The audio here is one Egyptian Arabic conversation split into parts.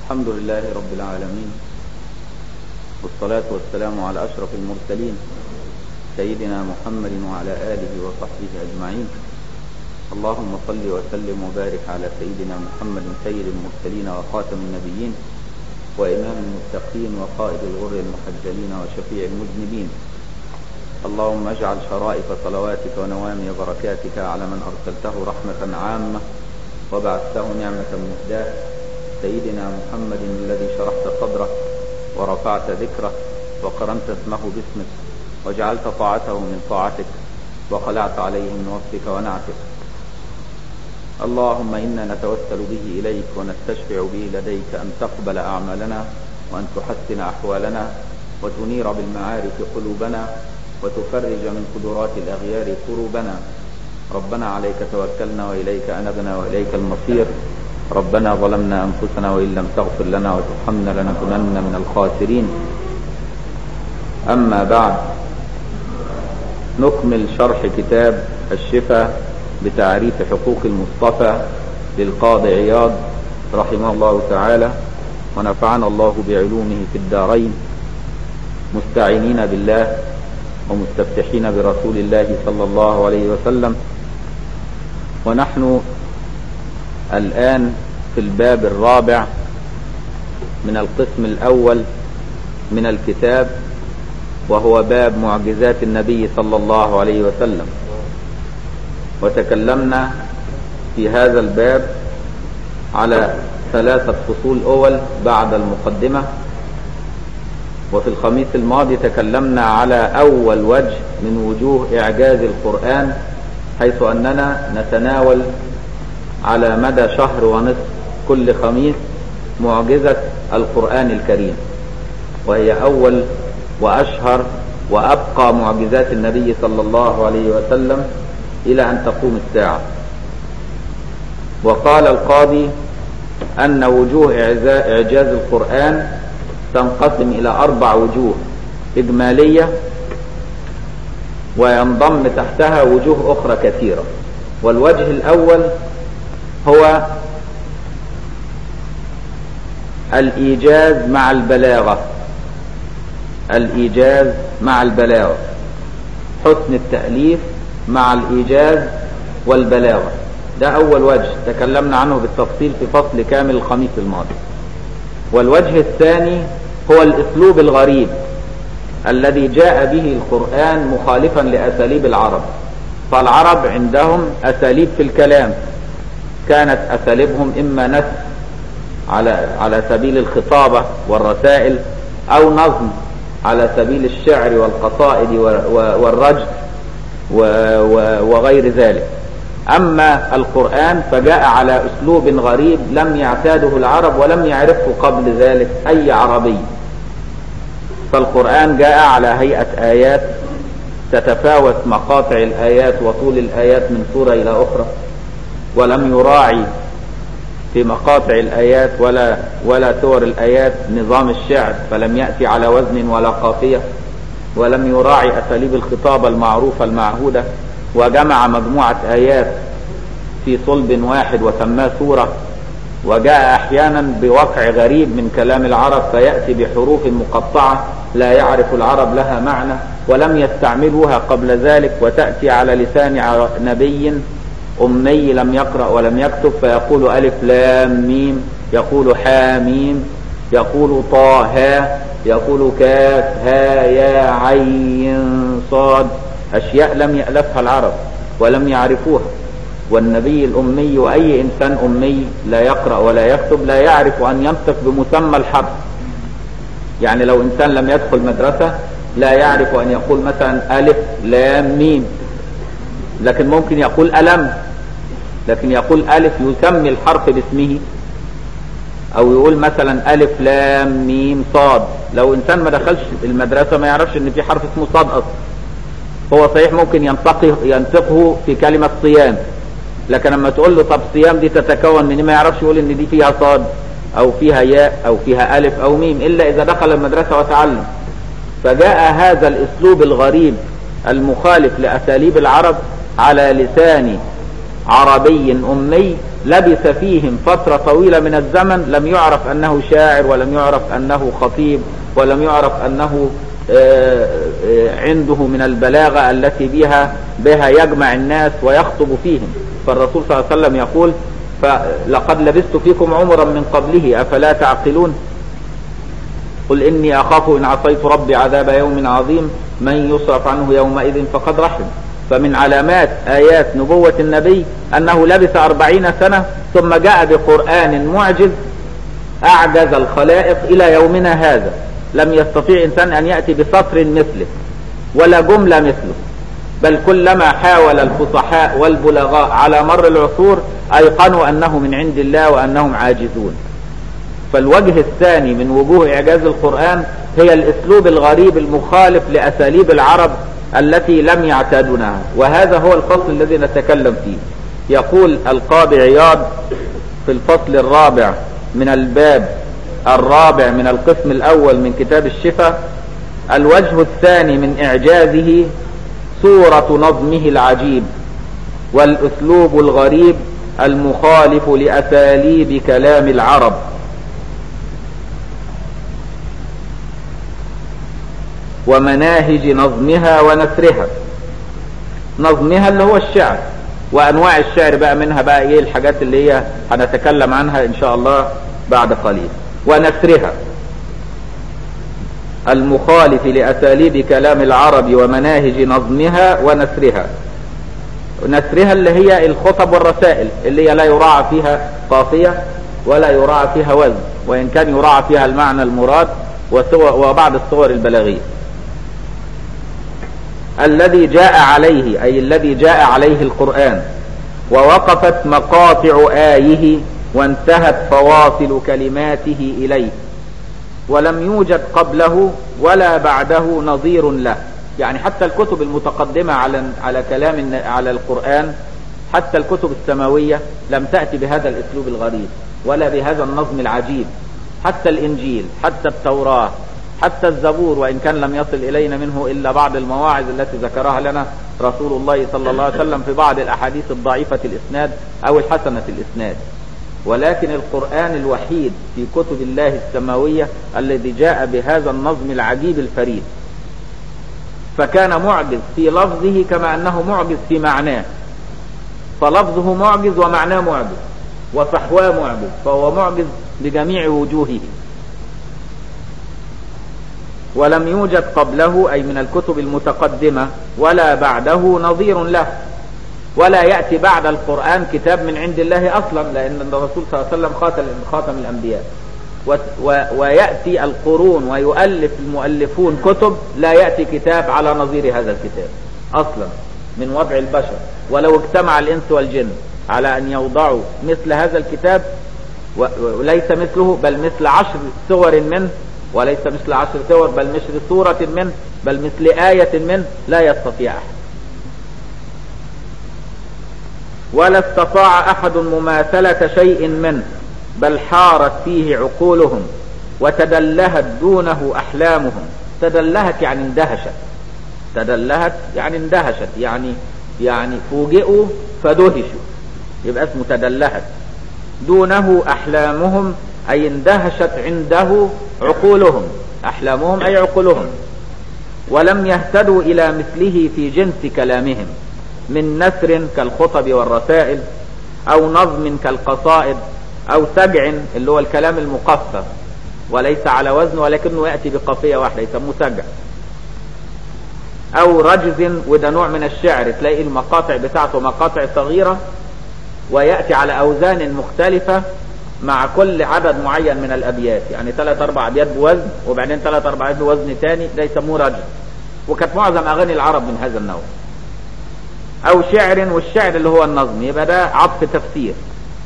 الحمد لله رب العالمين والصلاة والسلام على أشرف المرسلين سيدنا محمد وعلى آله وصحبه أجمعين اللهم صل وسلم وبارك على سيدنا محمد سيد المرسلين وخاتم النبيين وإمام المتقين وقائد الغر المحجلين وشفيع المذنبين اللهم اجعل شرائف صلواتك ونوامي بركاتك على من أرسلته رحمة عامة وبعثته نعمة مهداة سيدنا محمد الذي شرحت صدره ورفعت ذكره وقرنت اسمه باسمك وجعلت طاعته من طاعتك وخلعت عليه من وصفك ونعتك اللهم إنا نتوسل به إليك ونستشفع به لديك أن تقبل أعمالنا وأن تحسن أحوالنا وتنير بالمعارف قلوبنا وتفرج من قدرات الأغيار كروبنا ربنا عليك توكلنا وإليك أنبنا وإليك المصير ربنا ظلمنا أنفسنا وإن لم تغفر لنا وترحمنا لنكونن من الخاسرين أما بعد نكمل شرح كتاب الشفاء بتعريف حقوق المصطفى للقاضي عياض رحمه الله تعالى ونفعنا الله بعلومه في الدارين مستعينين بالله ومستفتحين برسول الله صلى الله عليه وسلم ونحن الآن في الباب الرابع من القسم الأول من الكتاب وهو باب معجزات النبي صلى الله عليه وسلم وتكلمنا في هذا الباب على ثلاثة فصول أول بعد المقدمة وفي الخميس الماضي تكلمنا على أول وجه من وجوه إعجاز القرآن حيث أننا نتناول على مدى شهر ونصف كل خميس معجزة القرآن الكريم وهي أول وأشهر وأبقى معجزات النبي صلى الله عليه وسلم إلى أن تقوم الساعة وقال القاضي أن وجوه إعجاز القرآن تنقسم إلى أربع وجوه إجمالية وينضم تحتها وجوه أخرى كثيرة والوجه الأول هو الإيجاز مع البلاغة الإيجاز مع البلاغة حسن التأليف مع الإيجاز والبلاغة ده أول وجه تكلمنا عنه بالتفصيل في فصل كامل الخميس الماضي والوجه الثاني هو الأسلوب الغريب الذي جاء به القرآن مخالفا لأساليب العرب فالعرب عندهم أساليب في الكلام كانت أساليبهم إما نسل على على سبيل الخطابة والرسائل أو نظم على سبيل الشعر والقصائد والرجل وغير ذلك أما القرآن فجاء على أسلوب غريب لم يعتاده العرب ولم يعرفه قبل ذلك أي عربي فالقرآن جاء على هيئة آيات تتفاوت مقاطع الآيات وطول الآيات من سورة إلى أخرى ولم يراعي في مقاطع الآيات ولا ولا سور الآيات نظام الشعر فلم يأتي على وزن ولا قافية ولم يراعي أساليب الخطابة المعروفة المعهودة وجمع مجموعة آيات في صلب واحد وسماه سورة وجاء أحيانا بوقع غريب من كلام العرب فيأتي بحروف مقطعة لا يعرف العرب لها معنى ولم يستعملوها قبل ذلك وتأتي على لسان نبي أمي لم يقرأ ولم يكتب فيقول ألف لام ميم يقول حاميم يقول طه يقول كاف ها يا عين صاد أشياء لم يألفها العرب ولم يعرفوها والنبي الأمي وأي إنسان أمي لا يقرأ ولا يكتب لا يعرف أن ينطق بمسمى الحرف يعني لو إنسان لم يدخل مدرسة لا يعرف أن يقول مثلا ألف لام ميم لكن ممكن يقول ألم لكن يقول ألف يسمي الحرف باسمه أو يقول مثلا ألف لام ميم صاد لو إنسان ما دخلش المدرسة ما يعرفش إن في حرف اسمه صاد أصلا هو صحيح ممكن ينطقه ينطقه في كلمة صيام لكن لما تقول له طب صيام دي تتكون من ما يعرفش يقول ان دي فيها صاد او فيها ياء او فيها الف او ميم الا اذا دخل المدرسة وتعلم فجاء هذا الاسلوب الغريب المخالف لاساليب العرب على لسان عربي امي لبث فيهم فترة طويلة من الزمن لم يعرف أنه شاعر ولم يعرف أنه خطيب ولم يعرف أنه عنده من البلاغة التي بها بها يجمع الناس ويخطب فيهم فالرسول صلى الله عليه وسلم يقول فلقد لبثت فيكم عمرا من قبله أفلا تعقلون قل إني أخاف إن عصيت ربي عذاب يوم عظيم من يصرف عنه يومئذ فقد رحم فمن علامات آيات نبوة النبي أنه لبث أربعين سنة ثم جاء بقرآن معجز أعجز الخلائق إلى يومنا هذا لم يستطيع إنسان أن يأتي بسطر مثله ولا جملة مثله بل كلما حاول الفصحاء والبلغاء على مر العصور أيقنوا أنه من عند الله وأنهم عاجزون فالوجه الثاني من وجوه إعجاز القرآن هي الأسلوب الغريب المخالف لأساليب العرب التي لم يعتادونها وهذا هو الفصل الذي نتكلم فيه يقول القاضي عياض في الفصل الرابع من الباب الرابع من القسم الأول من كتاب الشفا الوجه الثاني من إعجازه صورة نظمه العجيب والأسلوب الغريب المخالف لأساليب كلام العرب ومناهج نظمها ونثرها نظمها اللي هو الشعر وانواع الشعر بقى منها بقى ايه الحاجات اللي هي هنتكلم عنها ان شاء الله بعد قليل ونثرها المخالف لاساليب كلام العرب ومناهج نظمها ونثرها نثرها اللي هي الخطب والرسائل اللي هي لا يراعى فيها قافية ولا يراعى فيها وزن وإن كان يراعى فيها المعنى المراد وبعض الصور البلاغية الذي جاء عليه أي الذي جاء عليه القرآن ووقفت مقاطع آيه وانتهت فواصل كلماته إليه ولم يوجد قبله ولا بعده نظير له يعني حتى الكتب المتقدمة على على كلام على القرآن حتى الكتب السماوية لم تأتي بهذا الأسلوب الغريب ولا بهذا النظم العجيب حتى الإنجيل حتى التوراة حتى الزبور وإن كان لم يصل إلينا منه إلا بعض المواعظ التي ذكرها لنا رسول الله صلى الله عليه وسلم في بعض الأحاديث الضعيفة الإسناد أو الحسنة الإسناد ولكن القرآن الوحيد في كتب الله السماوية الذي جاء بهذا النظم العجيب الفريد فكان معجز في لفظه كما أنه معجز في معناه فلفظه معجز ومعناه معجز وفحواه معجز فهو معجز بجميع وجوهه ولم يوجد قبله أي من الكتب المتقدمة ولا بعده نظير له ولا يأتي بعد القرآن كتاب من عند الله أصلا لأن الرسول صلى الله عليه وسلم خاتم, خاتم الأنبياء و و ويأتي القرون ويؤلف المؤلفون كتب لا يأتي كتاب على نظير هذا الكتاب أصلا من وضع البشر ولو اجتمع الإنس والجن على أن يوضعوا مثل هذا الكتاب وليس مثله بل مثل عشر سور منه وليس مثل عشر سور بل مثل سورة منه بل مثل آية منه لا يستطيع أحد ولا استطاع أحد مماثلة شيء منه بل حارت فيه عقولهم وتدلهت دونه أحلامهم تدلهت يعني اندهشت تدلهت يعني اندهشت يعني يعني فوجئوا فدهشوا يبقى اسمه تدلهت دونه أحلامهم أي اندهشت عنده عقولهم أحلامهم أي عقولهم ولم يهتدوا إلى مثله في جنس كلامهم من نثر كالخطب والرسائل أو نظم كالقصائد أو سجع اللي هو الكلام المقفى وليس على وزن ولكنه يأتي بقافية واحدة يسموه سجع أو رجز وده نوع من الشعر تلاقي المقاطع بتاعته مقاطع صغيرة ويأتي على أوزان مختلفة مع كل عدد معين من الأبيات يعني ثلاث أربع أبيات بوزن وبعدين ثلاث أربع أبيات بوزن تاني ده يسموه رجز وكانت معظم أغاني العرب من هذا النوع أو شعر والشعر اللي هو النظم يبقى ده عطف تفسير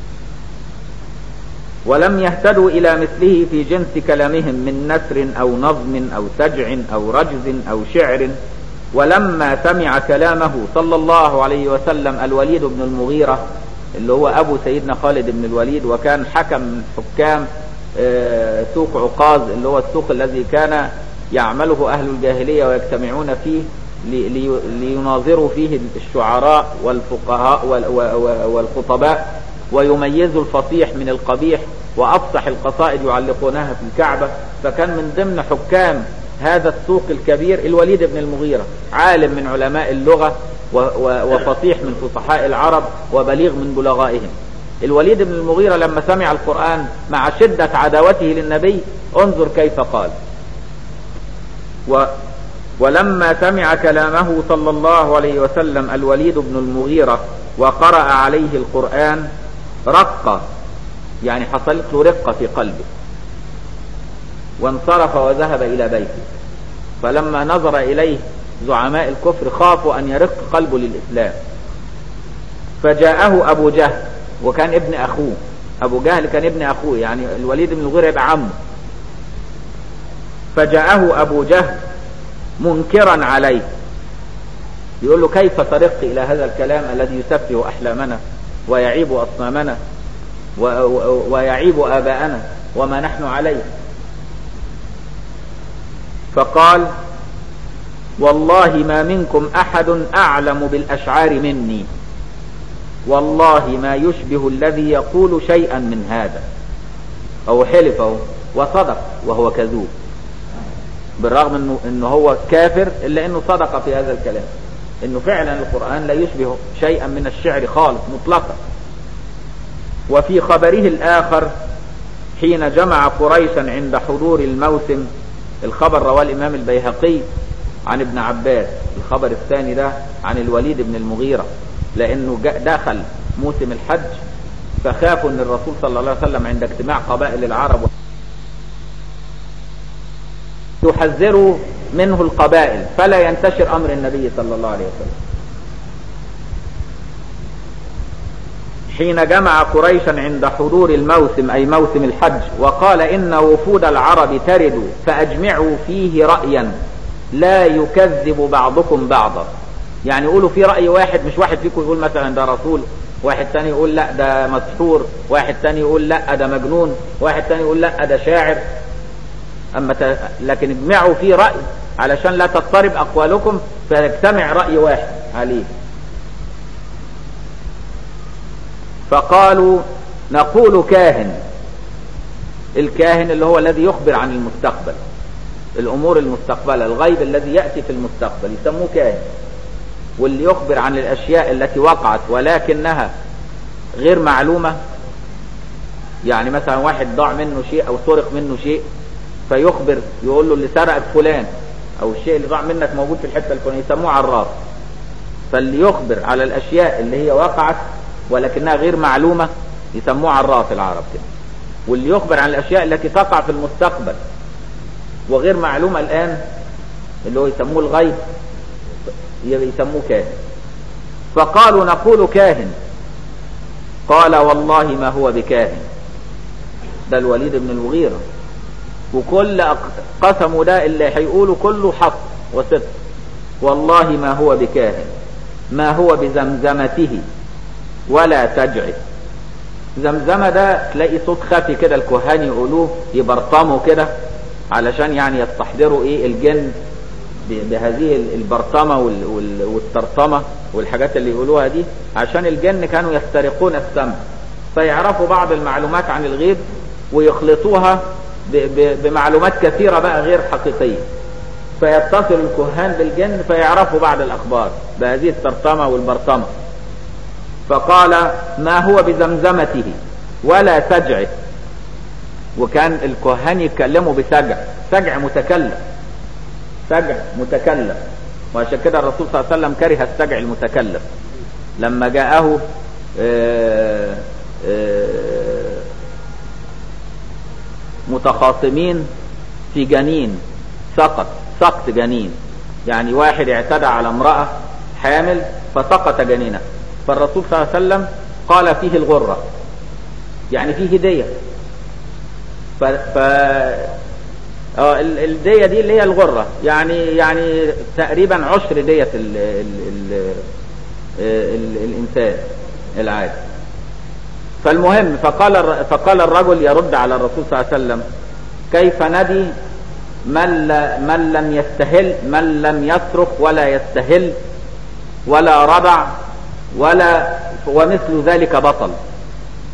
ولم يهتدوا إلى مثله في جنس كلامهم من نثر أو نظم أو سجع أو رجز أو شعر ولما سمع كلامه صلى الله عليه وسلم الوليد بن المغيرة اللي هو أبو سيدنا خالد بن الوليد وكان حكم من حكام سوق عقاز اللي هو السوق الذي كان يعمله أهل الجاهلية ويجتمعون فيه ليناظروا فيه الشعراء والفقهاء والخطباء ويميزوا الفصيح من القبيح وأفصح القصائد يعلقونها في الكعبة فكان من ضمن حكام هذا السوق الكبير الوليد بن المغيرة عالم من علماء اللغة وفصيح من فصحاء العرب وبليغ من بلغائهم الوليد بن المغيرة لما سمع القرآن مع شدة عداوته للنبي انظر كيف قال و ولما سمع كلامه صلى الله عليه وسلم الوليد بن المغيرة وقرأ عليه القرآن رق يعني حصلت له رقة في قلبه وانصرف وذهب إلى بيته فلما نظر إليه زعماء الكفر خافوا أن يرق قلبه للإسلام فجاءه أبو جهل وكان ابن أخوه أبو جهل كان ابن أخوه يعني الوليد بن الغير يبقى عمه فجاءه أبو جهل منكرا عليه يقول له كيف ترق إلى هذا الكلام الذي يسفه أحلامنا ويعيب أصنامنا ويعيب آباءنا وما نحن عليه فقال والله ما منكم أحد أعلم بالأشعار مني والله ما يشبه الذي يقول شيئا من هذا أو حلفه وصدق وهو كذوب بالرغم انه, إنه هو كافر الا انه صدق في هذا الكلام انه فعلا القرآن لا يشبه شيئا من الشعر خالص مطلقا وفي خبره الاخر حين جمع قريشا عند حضور الموسم الخبر رواه الامام البيهقي عن ابن عباس الخبر الثاني ده عن الوليد بن المغيرة لانه دخل موسم الحج فخافوا ان الرسول صلى الله عليه وسلم عند اجتماع قبائل العرب يحذروا منه القبائل فلا ينتشر امر النبي صلى الله عليه وسلم حين جمع قريشا عند حضور الموسم اي موسم الحج وقال ان وفود العرب ترد فاجمعوا فيه رأيا لا يكذب بعضكم بعضا يعني يقولوا في رأي واحد مش واحد فيكم يقول مثلا ده رسول واحد تاني يقول لا ده مسحور واحد تاني يقول لا ده مجنون واحد تاني يقول لا ده شاعر اما ت... لكن اجمعوا فيه رأي علشان لا تضطرب اقوالكم فيجتمع رأي واحد عليه فقالوا نقول كاهن الكاهن اللي هو الذي يخبر عن المستقبل الامور المستقبلة الغيب الذي يأتي في المستقبل يسموه كاهن واللي يخبر عن الاشياء التي وقعت ولكنها غير معلومة يعني مثلا واحد ضاع منه شيء او سرق منه شيء فيخبر يقول له اللي سرقك فلان او الشيء اللي ضاع منك موجود في الحته الفلانيه يسموه عراف فاللي يخبر على الاشياء اللي هي وقعت ولكنها غير معلومه يسموه عراف العرب كده واللي يخبر عن الاشياء التي تقع في المستقبل وغير معلومه الان اللي هو يسموه الغيب يسموه كاهن فقالوا نقول كاهن قال والله ما هو بكاهن ده الوليد بن المغيره وكل قسمه ده اللي هيقوله كله حق وصدق والله ما هو بكاهن ما هو بزمزمته ولا تجعل زمزمة ده تلاقي صوت خفي كده الكهان يقولوه يبرطموا كده علشان يعني يستحضروا ايه الجن بهذه البرطمة والترطمة والحاجات اللي يقولوها دي عشان الجن كانوا يسترقون السمع فيعرفوا بعض المعلومات عن الغيب ويخلطوها بمعلومات كثيرة بقى غير حقيقية فيتصل الكهان بالجن فيعرفوا بعض الأخبار بهذه الترطمة والبرطمة فقال ما هو بزمزمته ولا سجعه وكان الكهان يتكلموا بسجع سجع متكلم سجع متكلم وعشان كده الرسول صلى الله عليه وسلم كره السجع المتكلم لما جاءه آآ آآ متخاصمين في جنين سقط سقط جنين يعني واحد اعتدى على امرأة حامل فسقط جنينها فالرسول صلى الله عليه وسلم قال فيه الغرة يعني فيه هدية ف, ف... اه الدية دي اللي هي الغرة يعني يعني تقريبا عشر دية ال... ال... ال... ال... الإنسان العادي فالمهم فقال فقال الرجل يرد على الرسول صلى الله عليه وسلم كيف ندي من, لا من لم يستهل من لم يصرخ ولا يستهل ولا رضع ولا ومثل ذلك بطل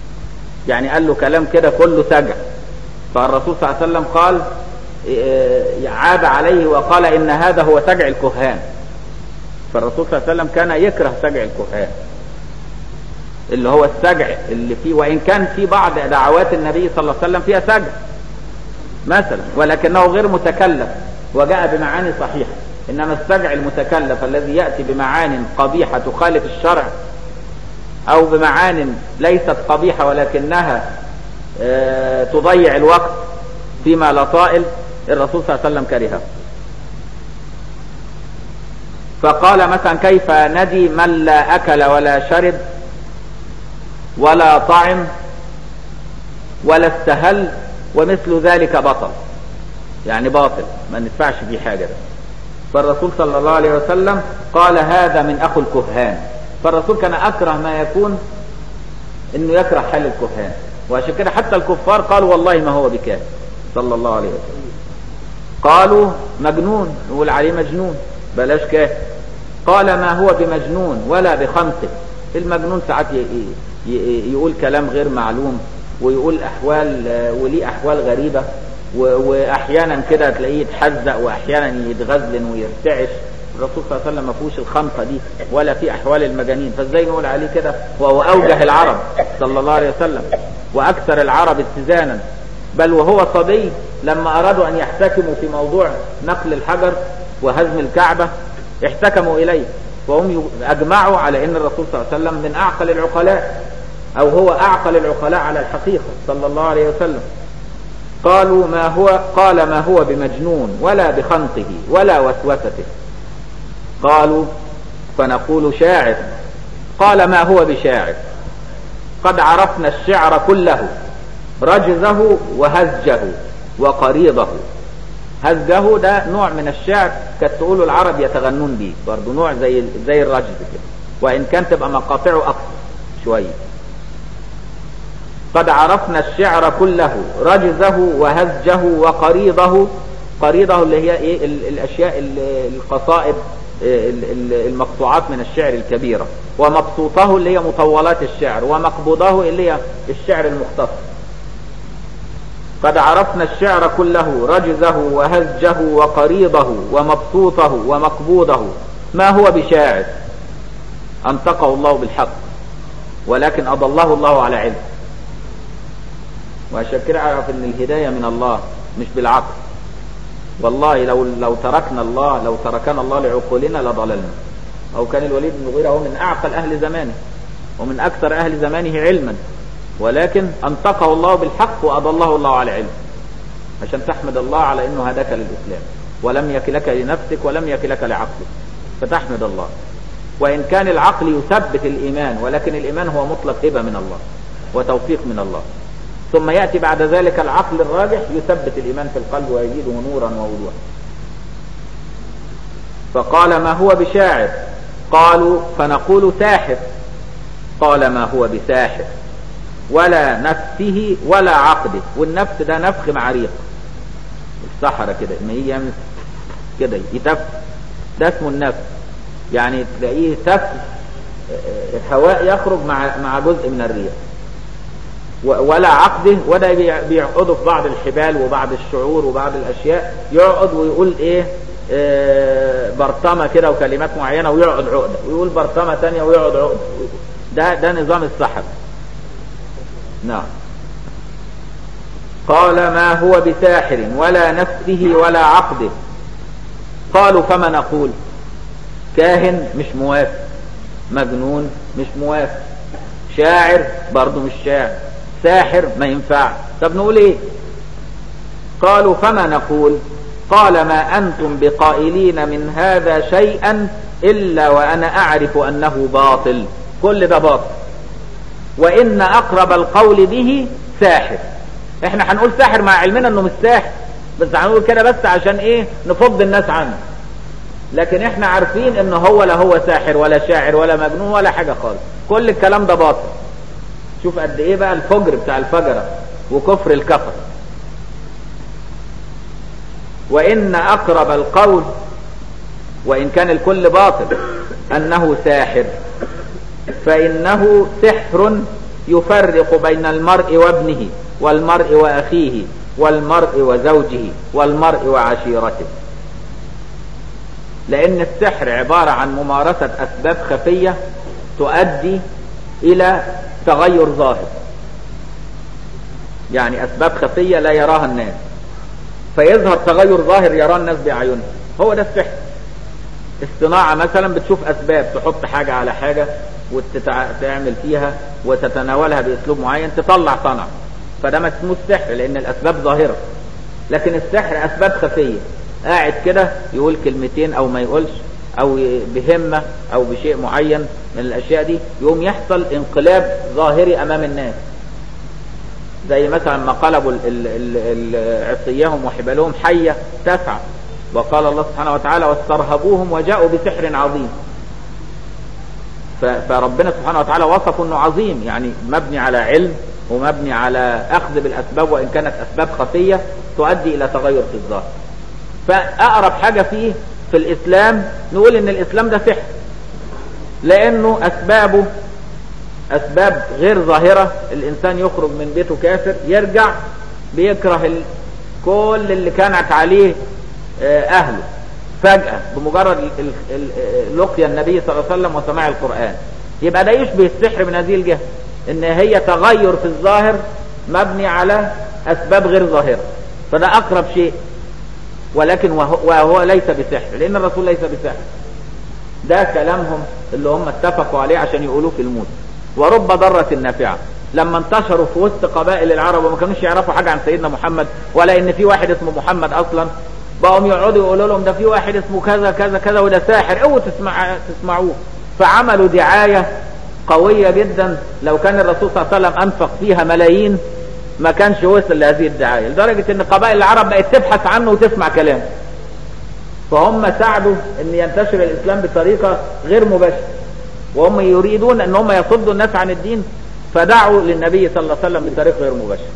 يعني قال له كلام كده كله سجع فالرسول صلى الله عليه وسلم قال إيه، عاب عليه وقال ان هذا هو سجع الكهان فالرسول صلى الله عليه وسلم كان يكره سجع الكهان اللي هو السجع اللي فيه وان كان في بعض دعوات النبي صلى الله عليه وسلم فيها سجع مثلا ولكنه غير متكلف وجاء بمعاني صحيحه انما السجع المتكلف الذي ياتي بمعان قبيحه تخالف الشرع او بمعان ليست قبيحه ولكنها آه، تضيع الوقت فيما لا طائل الرسول صلى الله عليه وسلم كرهه فقال مثلا كيف ندي من لا اكل ولا شرب ولا طعم ولا استهل ومثل ذلك بطل يعني باطل ما ندفعش فيه حاجة ده فالرسول صلى الله عليه وسلم قال هذا من اخو الكهان فالرسول كان اكره ما يكون انه يكره حال الكهان وعشان كده حتى الكفار قالوا والله ما هو بكاهن صلى الله عليه وسلم قالوا مجنون نقول عليه مجنون بلاش كاهن قال ما هو بمجنون ولا بخمسه المجنون ساعات ي- ي- يقول كلام غير معلوم ويقول احوال آه، وليه احوال غريبه و- واحيانا كده تلاقيه يتحزق واحيانا يتغزلن ويرتعش الرسول صلى الله عليه وسلم ما فيهوش الخمسه دي ولا في احوال المجانين فازاي نقول عليه كده وهو اوجه العرب صلى الله عليه وسلم واكثر العرب اتزانا بل وهو صبي لما ارادوا ان يحتكموا في موضوع نقل الحجر وهزم الكعبه احتكموا اليه وهم ي- اجمعوا على ان الرسول صلى الله عليه وسلم من اعقل العقلاء او هو اعقل العقلاء على الحقيقه صلى الله عليه وسلم قالوا ما هو قال ما هو بمجنون ولا بخنقه ولا وسوسته قالوا فنقول شاعر قال ما هو بشاعر قد عرفنا الشعر كله رجزه وهزجه وقريضه هزجه ده نوع من الشعر كانت تقوله العرب يتغنون به برضه نوع زي زي الرجز كده وان كان تبقى مقاطعه اكثر شويه قد عرفنا الشعر كله رجزه وهزجه وقريضه قريضه اللي هي ايه ال- الاشياء ال- القصائد ال- ال- المقطوعات من الشعر الكبيرة ومبسوطه اللي هي مطولات الشعر ومقبوضه اللي هي الشعر المختصر قد عرفنا الشعر كله رجزه وهزجه وقريضه ومبسوطه ومقبوضه ما هو بشاعر أنطقه الله بالحق ولكن أضله الله على علم وعشان كده اعرف ان الهداية من الله مش بالعقل والله لو لو تركنا الله لو تركنا الله لعقولنا لضللنا او كان الوليد بن المغيرة هو من اعقل اهل زمانه ومن اكثر اهل زمانه علما ولكن انطقه الله بالحق واضله الله على علم عشان تحمد الله على انه هداك للاسلام ولم يكلك لنفسك ولم يكلك لعقلك فتحمد الله وان كان العقل يثبت الايمان ولكن الايمان هو مطلق هبه من الله وتوفيق من الله ثم يأتي بعد ذلك العقل الراجح يثبت الإيمان في القلب ويزيده نورا ووضوحا فقال ما هو بشاعر قالوا فنقول ساحر قال ما هو بساحر ولا نفسه ولا عقده والنفس ده نفخ معريق الصحراء كده ما يجي يعمل كده يتف ده اسمه النفس يعني تلاقيه تف الهواء يخرج مع مع جزء من الريح ولا عقده ولا بيعقده في بعض الحبال وبعض الشعور وبعض الاشياء يقعد ويقول ايه آه برطمة كده وكلمات معينة ويقعد عقدة ويقول برطمة تانية ويقعد عقدة ده ده نظام السحر نعم قال ما هو بساحر ولا نفسه ولا عقده قالوا فما نقول كاهن مش موافق مجنون مش موافق شاعر برضه مش شاعر ساحر ما ينفع طب نقول ايه قالوا فما نقول قال ما انتم بقائلين من هذا شيئا الا وانا اعرف انه باطل كل ده باطل وان اقرب القول به ساحر احنا هنقول ساحر مع علمنا انه مش ساحر بس هنقول كده بس عشان ايه نفض الناس عنه لكن احنا عارفين ان هو لا هو ساحر ولا شاعر ولا مجنون ولا حاجة خالص كل الكلام ده باطل شوف قد ايه بقى الفجر بتاع الفجرة وكفر الكفر وان اقرب القول وان كان الكل باطل انه ساحر فانه سحر يفرق بين المرء وابنه والمرء وأخيه والمرء وزوجه والمرء وعشيرته لأن السحر عبارة عن ممارسة أسباب خفية تؤدي إلى تغير ظاهر يعني أسباب خفية لا يراها الناس فيظهر تغير ظاهر يراه الناس بأعينهم هو ده السحر الصناعة مثلا بتشوف أسباب تحط حاجة على حاجة وتعمل فيها وتتناولها بأسلوب معين تطلع صنع فده ما اسمه السحر لأن الأسباب ظاهرة لكن السحر أسباب خفية قاعد كده يقول كلمتين أو ما يقولش أو بهمة أو بشيء معين من الأشياء دي يقوم يحصل انقلاب ظاهري أمام الناس زي مثلا ما قلبوا عصيهم وحبالهم حية تسعى وقال الله سبحانه وتعالى واسترهبوهم وجاءوا بسحر عظيم فربنا سبحانه وتعالى وصفه انه عظيم يعني مبني على علم ومبني على اخذ بالاسباب وان كانت اسباب خفية تؤدي الى تغير في الظاهر فاقرب حاجة فيه في الاسلام نقول ان الاسلام ده سحر لانه اسبابه اسباب غير ظاهرة الانسان يخرج من بيته كافر يرجع بيكره كل اللي كانت عليه اهله فجأة بمجرد لقيا النبي صلى الله عليه وسلم وسماع القرآن يبقى ده يشبه السحر من هذه الجهة ان هي تغير في الظاهر مبني على اسباب غير ظاهرة فده اقرب شيء ولكن وهو, وهو ليس بسحر لان الرسول ليس بسحر ده كلامهم اللي هم اتفقوا عليه عشان يقولوه في الموت ورب ضرة نافعة لما انتشروا في وسط قبائل العرب وما كانوش يعرفوا حاجة عن سيدنا محمد ولا ان في واحد اسمه محمد اصلا بقوا يقعدوا يقولوا لهم ده في واحد اسمه كذا كذا كذا وده ساحر اوعوا تسمع تسمعوه فعملوا دعاية قوية جدا لو كان الرسول صلى الله عليه وسلم انفق فيها ملايين ما كانش وصل لهذه الدعاية لدرجة ان قبائل العرب بقت تبحث عنه وتسمع كلامه فهم ساعدوا ان ينتشر الاسلام بطريقة غير مباشرة وهم يريدون ان هم يصدوا الناس عن الدين فدعوا للنبي صلى الله عليه وسلم بطريقة غير مباشرة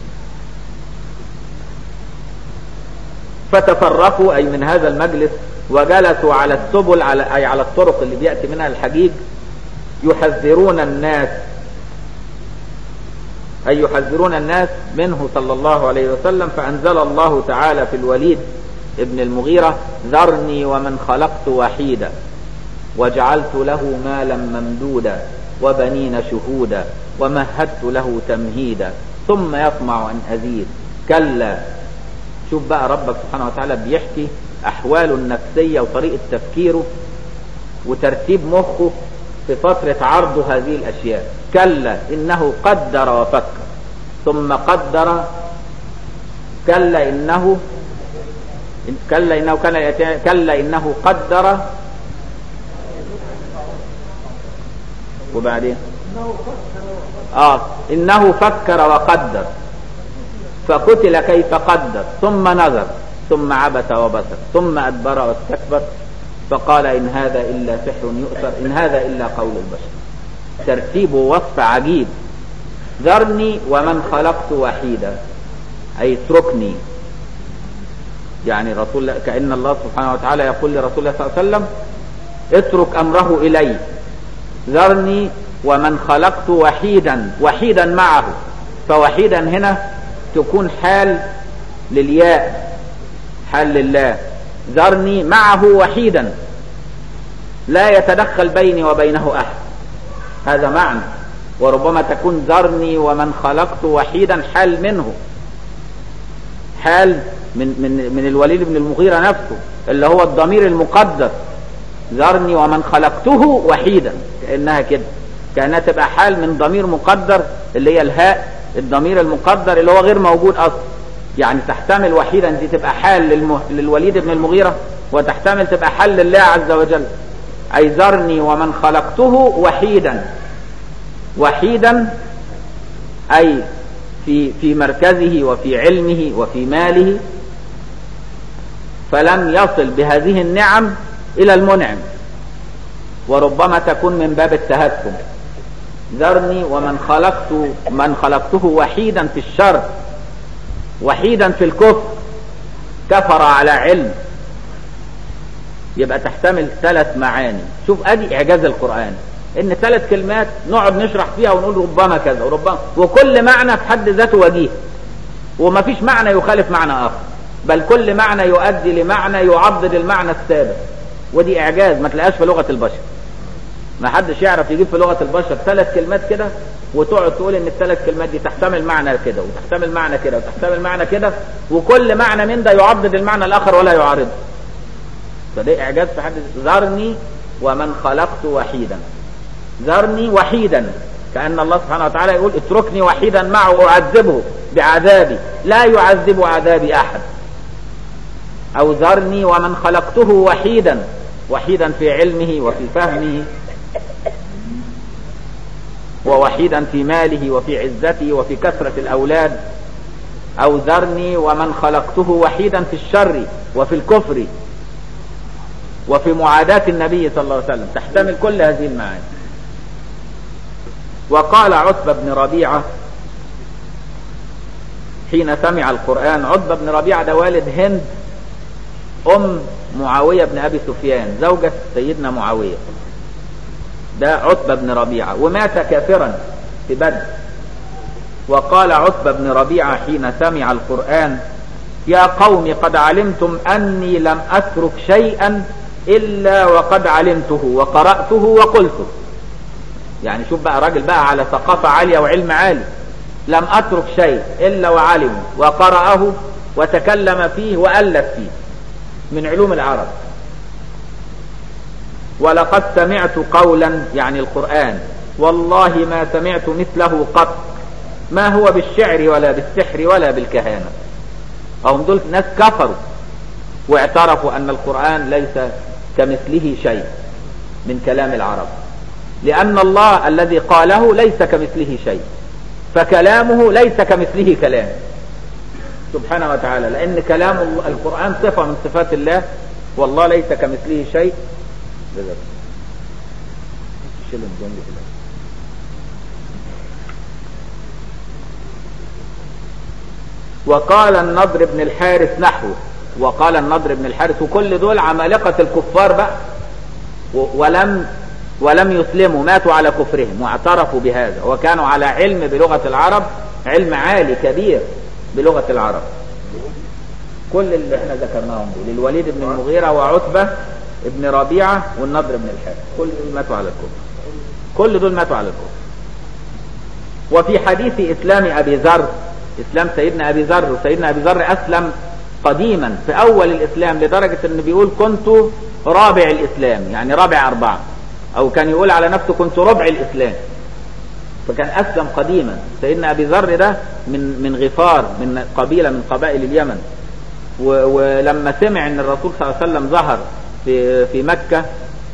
فتفرقوا أي من هذا المجلس وجلسوا على السبل على أي على الطرق اللي بيأتي منها الحجيج يحذرون الناس أي يحذرون الناس منه صلى الله عليه وسلم فأنزل الله تعالى في الوليد ابن المغيرة ذرني ومن خلقت وحيدا وجعلت له مالا ممدودا وبنين شهودا ومهدت له تمهيدا ثم يطمع أن أزيد كلا شوف بقى ربك سبحانه وتعالى بيحكي أحواله النفسية وطريقة تفكيره وترتيب مخه في فترة عرضه هذه الأشياء كلا إنه قدر وفكر ثم قدر كلا إنه كلا إنه كان كلا إنه قدر وبعدين آه إنه فكر وقدر فقتل كيف قدر ثم نظر ثم عبس وبصر ثم أدبر واستكبر فقال إن هذا إلا سحر يؤثر إن هذا إلا قول البشر ترتيب وصف عجيب ذرني ومن خلقت وحيدا أي اتركني يعني رسول كأن الله سبحانه وتعالى يقول لرسول الله صلى الله عليه وسلم اترك أمره إلي ذرني ومن خلقت وحيدا وحيدا معه فوحيدا هنا تكون حال للياء حال لله ذرني معه وحيدا لا يتدخل بيني وبينه أحد هذا معنى وربما تكون ذرني ومن خلقت وحيدا حال منه حال من, من, من الوليد بن المغيرة نفسه اللي هو الضمير المقدر ذرني ومن خلقته وحيدا كأنها كده كأنها تبقى حال من ضمير مقدر اللي هي الهاء الضمير المقدر اللي هو غير موجود أصلا يعني تحتمل وحيدا دي تبقى حال للمه... للوليد بن المغيرة وتحتمل تبقى حال لله عز وجل أي ذرني ومن خلقته وحيدا وحيدا أي في في مركزه وفي علمه وفي ماله فلم يصل بهذه النعم إلى المنعم وربما تكون من باب التهكم ذرني ومن خلقت من خلقته وحيدا في الشر وحيدا في الكفر كفر على علم يبقى تحتمل ثلاث معاني شوف ادي اعجاز القرآن ان ثلاث كلمات نقعد نشرح فيها ونقول ربما كذا وربما وكل معنى في حد ذاته وجيه وما فيش معنى يخالف معنى اخر بل كل معنى يؤدي لمعنى يعضد المعنى السابق ودي اعجاز ما تلاقاش في لغه البشر ما حدش يعرف يجيب في لغه البشر ثلاث كلمات كده وتقعد تقول ان الثلاث كلمات دي تحتمل معنى كده وتحتمل معنى كده وتحتمل معنى كده وكل معنى من ده يعضد المعنى الاخر ولا يعارضه فده اعجاز في حد ذرني ومن خلقت وحيدا ذرني وحيدا كأن الله سبحانه وتعالى يقول اتركني وحيدا معه أعذبه بعذابي لا يعذب عذابي أحد أو ذرني ومن خلقته وحيدا وحيدا في علمه وفي فهمه ووحيدا في ماله وفي عزته وفي كثرة الأولاد أو ذرني ومن خلقته وحيدا في الشر وفي الكفر وفي معاداة النبي صلى الله عليه وسلم تحتمل كل هذه المعاني وقال عتبة بن ربيعة حين سمع القرآن عتبة بن ربيعة ده والد هند أم معاوية بن أبي سفيان زوجة سيدنا معاوية ده عتبة بن ربيعة ومات كافرا في بدر وقال عتبة بن ربيعة حين سمع القرآن يا قوم قد علمتم أني لم أترك شيئا إلا وقد علمته وقرأته وقلته يعني شوف بقى راجل بقى على ثقافة عالية وعلم عالي لم أترك شيء إلا وعلمه وقرأه وتكلم فيه وألف فيه من علوم العرب ولقد سمعت قولا يعني القرآن والله ما سمعت مثله قط ما هو بالشعر ولا بالسحر ولا بالكهانة هم دول ناس كفروا واعترفوا أن القرآن ليس كمثله شيء من كلام العرب لأن الله الذي قاله ليس كمثله شيء فكلامه ليس كمثله كلام سبحانه وتعالى لأن كلام القرآن صفة من صفات الله والله ليس كمثله شيء وقال النضر بن الحارث نحوه وقال النضر بن الحارث وكل دول عمالقة الكفار بقى ولم ولم يسلموا ماتوا على كفرهم واعترفوا بهذا وكانوا على علم بلغة العرب علم عالي كبير بلغة العرب كل اللي احنا ذكرناهم دول الوليد بن المغيرة وعتبة ابن ربيعة والنضر بن الحارث كل دول ماتوا على الكفر كل دول ماتوا على الكفر وفي حديث اسلام ابي ذر اسلام سيدنا ابي ذر وسيدنا ابي ذر اسلم قديما في اول الاسلام لدرجة ان بيقول كنت رابع الاسلام يعني رابع اربعة او كان يقول على نفسه كنت ربع الاسلام فكان اسلم قديما سيدنا ابي ذر ده من من غفار من قبيله من قبائل اليمن ولما سمع ان الرسول صلى الله عليه وسلم ظهر في في مكه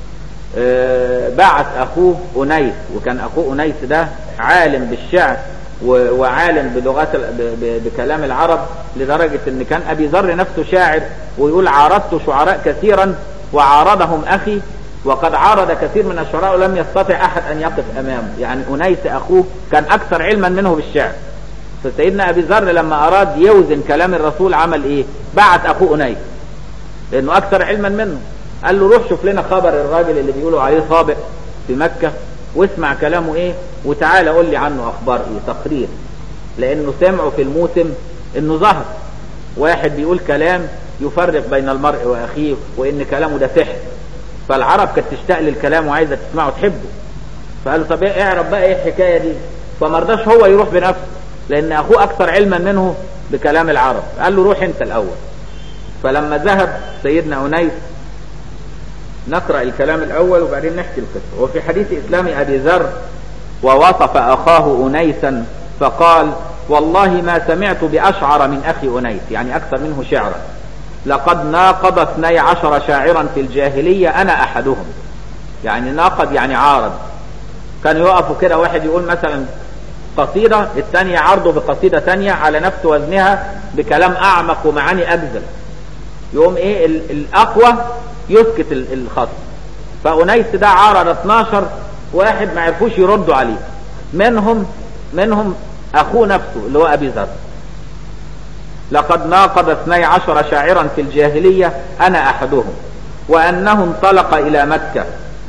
بعث اخوه انيس وكان اخوه انيس ده عالم بالشعر وعالم بلغات بكلام العرب لدرجه ان كان ابي ذر نفسه شاعر ويقول عارضت شعراء كثيرا وعارضهم اخي وقد عارض كثير من الشعراء ولم يستطع احد ان يقف امامه يعني انيس اخوه كان اكثر علما منه بالشعر فسيدنا ابي ذر لما اراد يوزن كلام الرسول عمل ايه بعت اخوه انيس لانه اكثر علما منه قال له روح شوف لنا خبر الراجل اللي بيقولوا عليه صابئ في مكة واسمع كلامه ايه وتعالى قول لي عنه اخبار ايه تقرير لانه سمعوا في الموسم انه ظهر واحد بيقول كلام يفرق بين المرء واخيه وان كلامه ده سحر فالعرب كانت تشتاق للكلام وعايزه تسمعه وتحبه فقال له طب ايه اعرف بقى ايه الحكايه دي فما رضاش هو يروح بنفسه لان اخوه اكثر علما منه بكلام العرب قال له روح انت الاول فلما ذهب سيدنا انيس نقرا الكلام الاول وبعدين نحكي القصه وفي حديث اسلام ابي ذر ووصف اخاه انيسا فقال والله ما سمعت باشعر من اخي انيس يعني اكثر منه شعرا لقد ناقض اثني عشر شاعرا في الجاهلية أنا أحدهم يعني ناقض يعني عارض كانوا يقفوا كده واحد يقول مثلا قصيدة الثانية عرضه بقصيدة ثانية على نفس وزنها بكلام أعمق ومعاني أجزل يقوم إيه الأقوى يسكت الخصم فأنيس ده عارض 12 واحد ما عرفوش يردوا عليه منهم منهم أخوه نفسه اللي هو أبي ذر لقد ناقض اثني عشر شاعرا في الجاهلية أنا أحدهم وأنه انطلق إلى مكة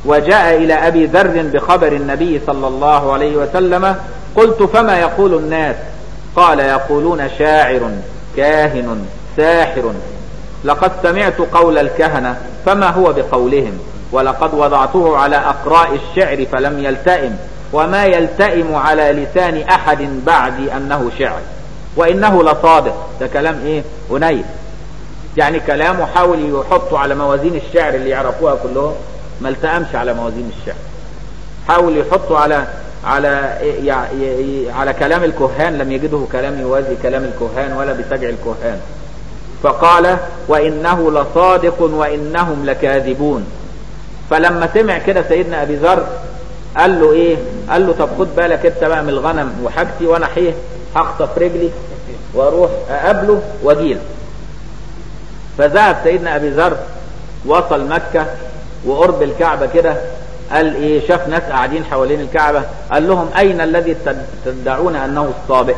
وجاء إلى أبي ذر بخبر النبي صلى الله عليه وسلم قلت فما يقول الناس قال يقولون شاعر كاهن ساحر لقد سمعت قول الكهنة فما هو بقولهم ولقد وضعته على أقراء الشعر فلم يلتئم وما يلتئم على لسان أحد بعد أنه شعر وإنه لصادق ده كلام إيه أنيس يعني كلامه حاول يحطه على موازين الشعر اللي يعرفوها كلهم ما التأمش على موازين الشعر حاول يحطه على على على كلام الكهان لم يجده كلام يوازي كلام الكهان ولا بسجع الكهان فقال وإنه لصادق وإنهم لكاذبون فلما سمع كده سيدنا أبي ذر قال له إيه قال له طب خد بالك أنت بقى من الغنم وحاجتي وأنا حيه هخطف رجلي واروح اقابله واجيله فذهب سيدنا ابي ذر وصل مكة وقرب الكعبة كده قال ايه شاف ناس قاعدين حوالين الكعبة قال لهم اين الذي تدعون انه الصابئ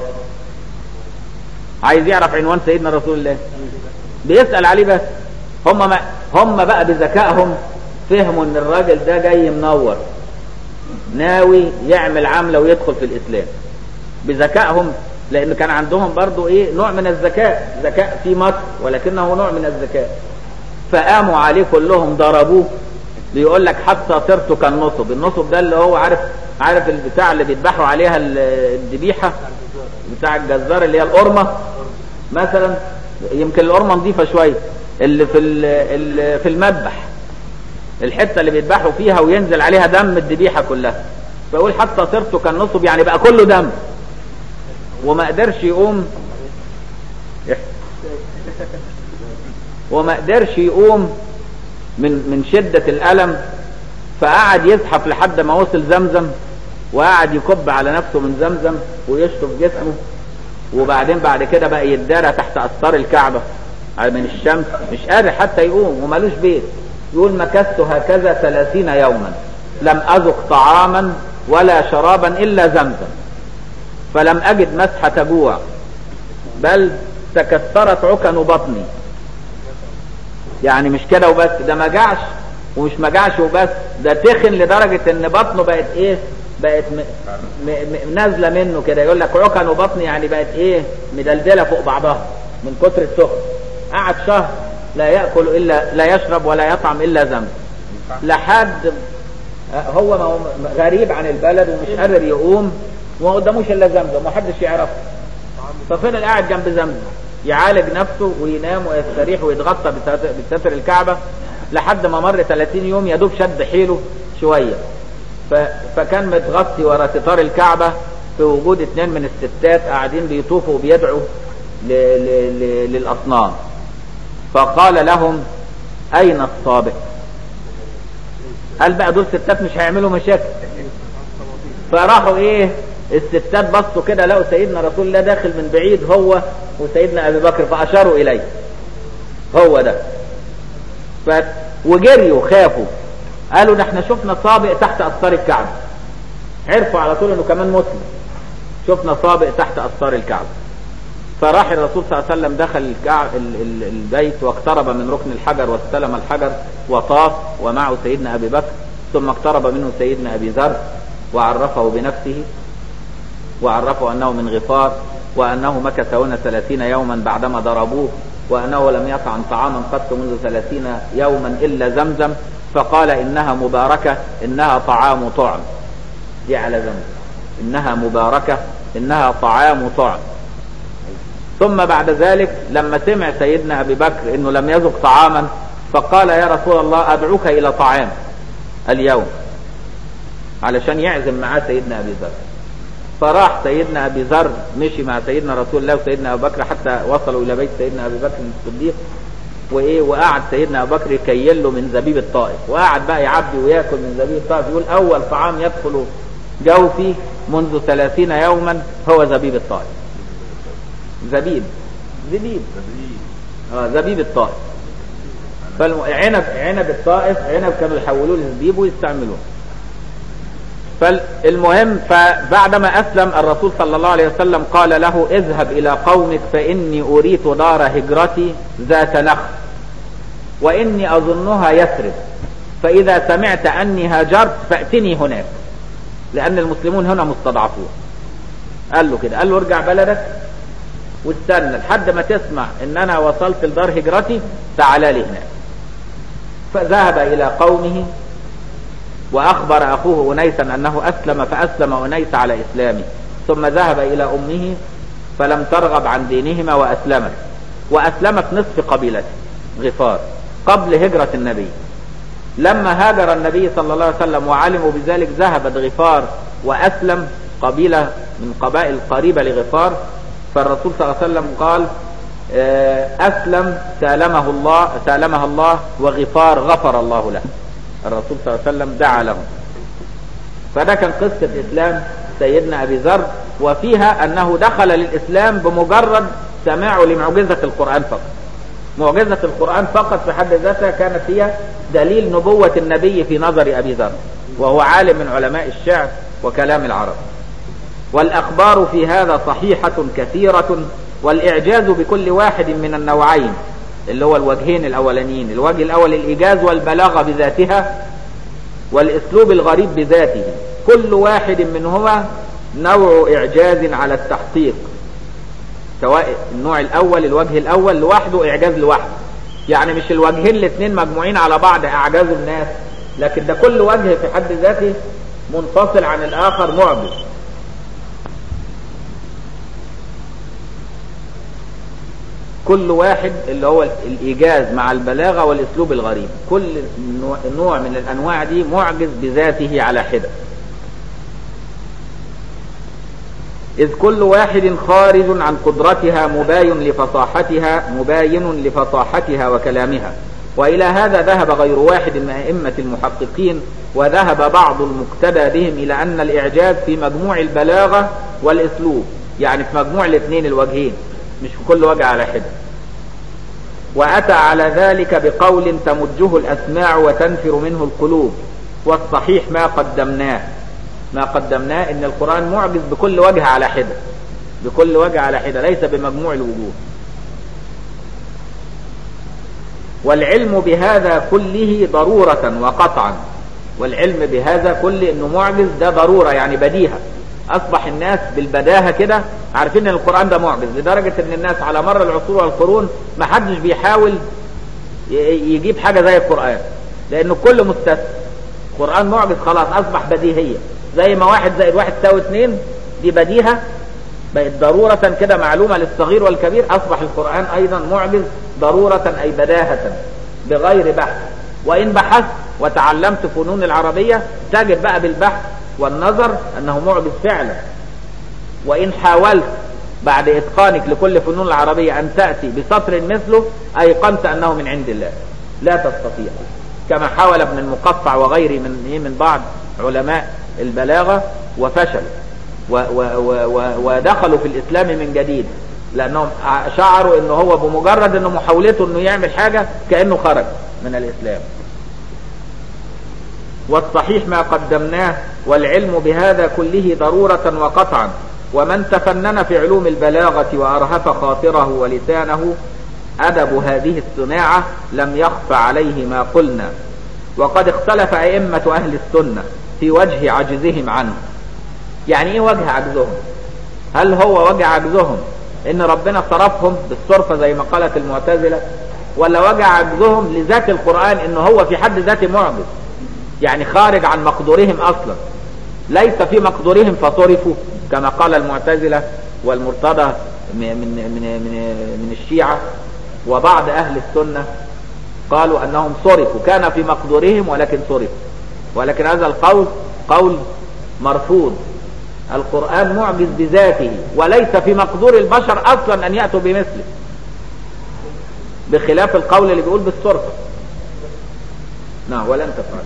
عايز يعرف عنوان سيدنا رسول الله بيسأل عليه بس هم ما هم بقى بذكائهم فهموا ان الراجل ده جاي منور ناوي يعمل عملة ويدخل في الاسلام بذكائهم لان كان عندهم برضو ايه نوع من الذكاء ذكاء في مصر ولكنه نوع من الذكاء فقاموا عليه كلهم ضربوه بيقول لك حتى صرت كالنصب النصب ده اللي هو عارف عارف البتاع اللي بيذبحوا عليها الذبيحه بتاع الجزار اللي هي القرمه مثلا يمكن القرمه نظيفه شويه اللي في اللي في المذبح الحته اللي بيذبحوا فيها وينزل عليها دم الذبيحه كلها فيقول حتى صرت كالنصب يعني بقى كله دم وما قدرش يقوم وما قدرش يقوم من من شدة الألم فقعد يزحف لحد ما وصل زمزم وقعد يكب على نفسه من زمزم ويشطف جسمه وبعدين بعد كده بقى يتدارى تحت أستار الكعبة من الشمس مش قادر حتى يقوم ومالوش بيت يقول مكثت هكذا ثلاثين يوما لم أذق طعاما ولا شرابا إلا زمزم فلم أجد مسحة جوع بل تكسرت عكن بطني يعني مش كده وبس ده ما جعش ومش ما جعش وبس ده تخن لدرجة ان بطنه بقت ايه بقت م... م... م... نازلة منه كده يقول لك عكن بطني يعني بقت ايه مدلدلة فوق بعضها من كتر السخن قعد شهر لا يأكل إلا لا يشرب ولا يطعم إلا زمزم لحد هو ما هو غريب عن البلد ومش قادر يقوم وما قداموش الا زمزم ومحدش يعرفه ففضل قاعد جنب زمزم يعالج نفسه وينام ويستريح ويتغطى بستر الكعبة لحد ما مر 30 يوم يدوب شد حيله شوية ف... فكان متغطي ورا ستار الكعبة في وجود اثنين من الستات قاعدين بيطوفوا وبيدعوا ل... ل... ل... للأصنام فقال لهم أين الصابئ قال بقى دول ستات مش هيعملوا مشاكل فراحوا ايه الستات بصوا كده لقوا سيدنا رسول الله داخل من بعيد هو وسيدنا ابي بكر فاشاروا اليه هو ده ف... وجريوا خافوا قالوا ده احنا شفنا صابئ تحت استار الكعبه عرفوا على طول انه كمان مسلم شفنا صابئ تحت استار الكعبه فراح الرسول صلى الله عليه وسلم دخل الكعب البيت واقترب من ركن الحجر واستلم الحجر وطاف ومعه سيدنا ابي بكر ثم اقترب منه سيدنا ابي ذر وعرفه بنفسه وعرفه أنه من غفار وأنه مكث هنا ثلاثين يوما بعدما ضربوه وأنه لم يطعم طعاما قط منذ ثلاثين يوما إلا زمزم فقال إنها مباركة إنها طعام طعم دي على زمزم إنها مباركة إنها طعام طعم ثم بعد ذلك لما سمع سيدنا أبي بكر إنه لم يذق طعاما فقال يا رسول الله أدعوك إلى طعام اليوم علشان يعزم معاه سيدنا ابي ذر فراح سيدنا ابي ذر مشي مع سيدنا رسول الله وسيدنا ابو بكر حتى وصلوا الى بيت سيدنا ابي بكر الصديق وايه وقعد سيدنا ابو بكر يكيل له من زبيب الطائف وقعد بقى يعبي وياكل من زبيب الطائف يقول اول طعام يدخل جوفي منذ ثلاثين يوما هو زبيب الطائف زبيب زبيب اه زبيب الطائف فالعنب عنب الطائف عنب كانوا يحولوه لزبيب ويستعملوه فالمهم فبعدما أسلم الرسول صلى الله عليه وسلم قال له اذهب إلى قومك فإني أريت دار هجرتي ذات نخل وإني أظنها يثرب فإذا سمعت أني هاجرت فأتني هناك لأن المسلمون هنا مستضعفون قال له كده قال له ارجع بلدك واستنى لحد ما تسمع ان انا وصلت لدار هجرتي تعالى لي هناك فذهب الى قومه واخبر اخوه انيسا انه اسلم فاسلم انيس على اسلامه ثم ذهب الى امه فلم ترغب عن دينهما واسلمت واسلمت نصف قبيلته غفار قبل هجرة النبي لما هاجر النبي صلى الله عليه وسلم وعلموا بذلك ذهبت غفار واسلم قبيلة من قبائل قريبة لغفار فالرسول صلى الله عليه وسلم قال أسلم سالمه الله سالمها الله وغفار غفر الله له الرسول صلى الله عليه وسلم دعا لهم فده كان قصة إسلام سيدنا أبي ذر وفيها أنه دخل للإسلام بمجرد سماعه لمعجزة القرآن فقط معجزة القرآن فقط في حد ذاتها كانت هي دليل نبوة النبي في نظر أبي ذر وهو عالم من علماء الشعر وكلام العرب والأخبار في هذا صحيحة كثيرة والإعجاز بكل واحد من النوعين اللي هو الوجهين الأولانيين الوجه الأول الإيجاز والبلاغة بذاتها والأسلوب الغريب بذاته كل واحد منهما نوع إعجاز على التحقيق سواء النوع الأول الوجه الأول لوحده إعجاز لوحده يعني مش الوجهين الاثنين مجموعين على بعض أعجازوا الناس لكن ده كل وجه في حد ذاته منفصل عن الآخر معجز كل واحد اللي هو الإيجاز مع البلاغة والأسلوب الغريب كل نوع من الأنواع دي معجز بذاته على حدة إذ كل واحد خارج عن قدرتها مباين لفصاحتها مباين لفصاحتها وكلامها وإلى هذا ذهب غير واحد من أئمة المحققين وذهب بعض المقتدى بهم إلى أن الإعجاز في مجموع البلاغة والأسلوب يعني في مجموع الاثنين الوجهين مش في كل وجه على حدة وأتى على ذلك بقول تمجه الأسماع وتنفر منه القلوب والصحيح ما قدمناه ما قدمناه ان القرآن معجز بكل وجه على حدة بكل وجه على حدة ليس بمجموع الوجوه والعلم بهذا كله ضرورة وقطعا والعلم بهذا كله انه معجز ده ضرورة يعني بديهة اصبح الناس بالبداهة كده عارفين ان القرآن ده معجز لدرجة ان الناس على مر العصور والقرون ما حدش بيحاول يجيب حاجة زي القرآن لانه كل مستثنى القرآن معجز خلاص اصبح بديهية زي ما واحد زائد واحد تساوي اثنين دي بديهة بقت ضرورة كده معلومة للصغير والكبير اصبح القرآن ايضا معجز ضرورة اي بداهة بغير بحث وان بحثت وتعلمت فنون العربية تجد بقى بالبحث والنظر انه معجز فعلا وان حاولت بعد اتقانك لكل فنون العربية ان تأتي بسطر مثله ايقنت انه من عند الله لا تستطيع كما حاول ابن المقطع وغيره من من بعض علماء البلاغة وفشل و و و ودخلوا في الاسلام من جديد لانهم شعروا انه هو بمجرد انه محاولته انه يعمل حاجة كأنه خرج من الاسلام والصحيح ما قدمناه والعلم بهذا كله ضرورة وقطعا ومن تفنن في علوم البلاغة وأرهف خاطره ولسانه أدب هذه الصناعة لم يخف عليه ما قلنا وقد اختلف أئمة أهل السنة في وجه عجزهم عنه يعني ايه وجه عجزهم هل هو وجه عجزهم ان ربنا صرفهم بالصرفة زي ما قالت المعتزلة ولا وجه عجزهم لذات القرآن انه هو في حد ذاته معجز يعني خارج عن مقدورهم اصلا ليس في مقدورهم فصرفوا كما قال المعتزلة والمرتضى من, من, من, من الشيعة وبعض اهل السنة قالوا انهم صرفوا كان في مقدورهم ولكن صرفوا ولكن هذا القول قول مرفوض القرآن معجز بذاته وليس في مقدور البشر اصلا ان يأتوا بمثله بخلاف القول اللي بيقول بالصرف نعم ولن تفعل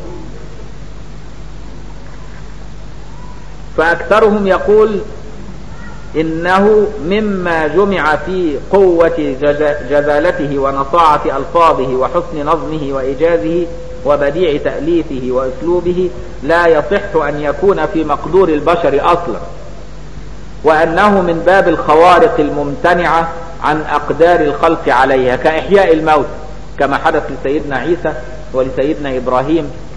فاكثرهم يقول انه مما جمع في قوة جزالته ونصاعة الفاظه وحسن نظمه وايجازه وبديع تأليفه واسلوبه لا يصح ان يكون في مقدور البشر اصلا وانه من باب الخوارق الممتنعة عن اقدار الخلق عليها كاحياء الموت كما حدث لسيدنا عيسى ولسيدنا ابراهيم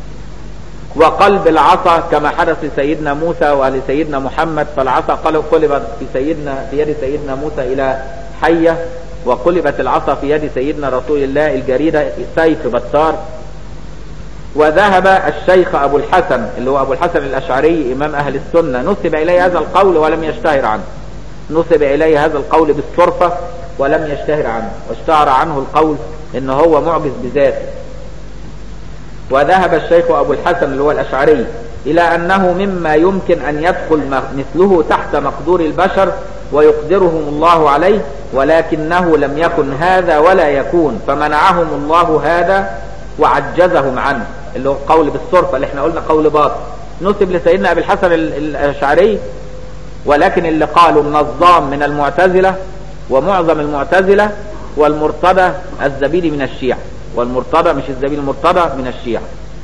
وقلب العصا كما حدث لسيدنا موسى ولسيدنا محمد فالعصا قلبت في سيدنا في يد سيدنا موسى الى حية وقلبت العصا في يد سيدنا رسول الله الجريدة سيف بطار وذهب الشيخ ابو الحسن اللي هو ابو الحسن الاشعري امام اهل السنة نسب اليه هذا القول ولم يشتهر عنه نسب اليه هذا القول بالصرفة ولم يشتهر عنه واشتهر عنه القول ان هو معجز بذاته وذهب الشيخ ابو الحسن اللي هو الاشعري الى انه مما يمكن ان يدخل مثله تحت مقدور البشر ويقدرهم الله عليه ولكنه لم يكن هذا ولا يكون فمنعهم الله هذا وعجزهم عنه اللي هو قول بالصرفة اللي احنا قلنا قول باطل نسب لسيدنا ابي الحسن الاشعري ولكن اللي قالوا النظام من المعتزلة ومعظم المعتزلة والمرتضى الزبيدي من الشيعة والمرتضى مش الزبيدي المرتضى من الشيعة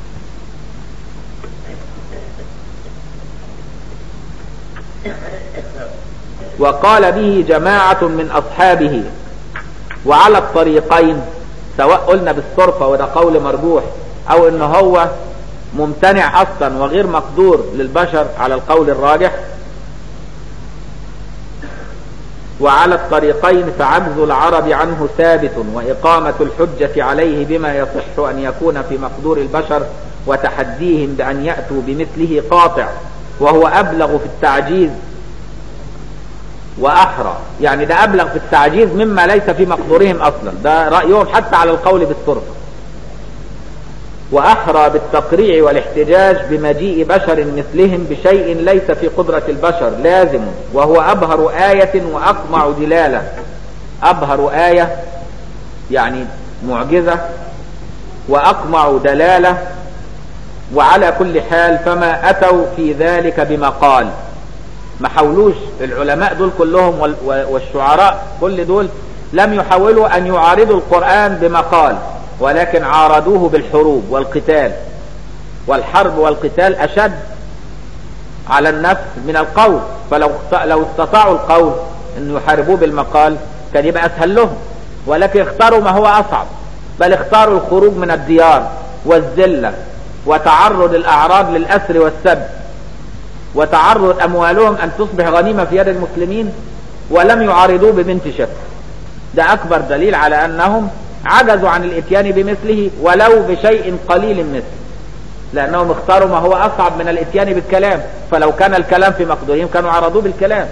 وقال به جماعة من أصحابه وعلى الطريقين سواء قلنا بالصرفة وده قول مرجوح أو إن هو ممتنع أصلا وغير مقدور للبشر على القول الراجح وعلى الطريقين فعجز العرب عنه ثابت وإقامة الحجة عليه بما يصح أن يكون في مقدور البشر وتحديهم بأن يأتوا بمثله قاطع وهو أبلغ في التعجيز وأحرى يعني ده أبلغ في التعجيز مما ليس في مقدورهم أصلا ده رأيهم حتى على القول بالصرف وأحرى بالتقريع والاحتجاج بمجيء بشر مثلهم بشيء ليس في قدرة البشر لازم وهو أبهر آية وأقمع دلالة أبهر آية يعني معجزة وأقمع دلالة وعلى كل حال فما أتوا في ذلك بمقال ما حاولوش العلماء دول كلهم والشعراء كل دول لم يحاولوا أن يعارضوا القرآن بمقال ولكن عارضوه بالحروب والقتال والحرب والقتال أشد على النفس من القول فلو لو استطاعوا القول أن يحاربوه بالمقال كان يبقى أسهل لهم ولكن اختاروا ما هو أصعب بل اختاروا الخروج من الديار والذلة وتعرض الأعراض للأسر والسب وتعرض أموالهم أن تصبح غنيمة في يد المسلمين ولم يعارضوه ببنت شف ده أكبر دليل على أنهم عجزوا عن الاتيان بمثله ولو بشيء قليل مثله لأنهم اختاروا ما هو أصعب من الاتيان بالكلام فلو كان الكلام في مقدورهم كانوا عرضوه بالكلام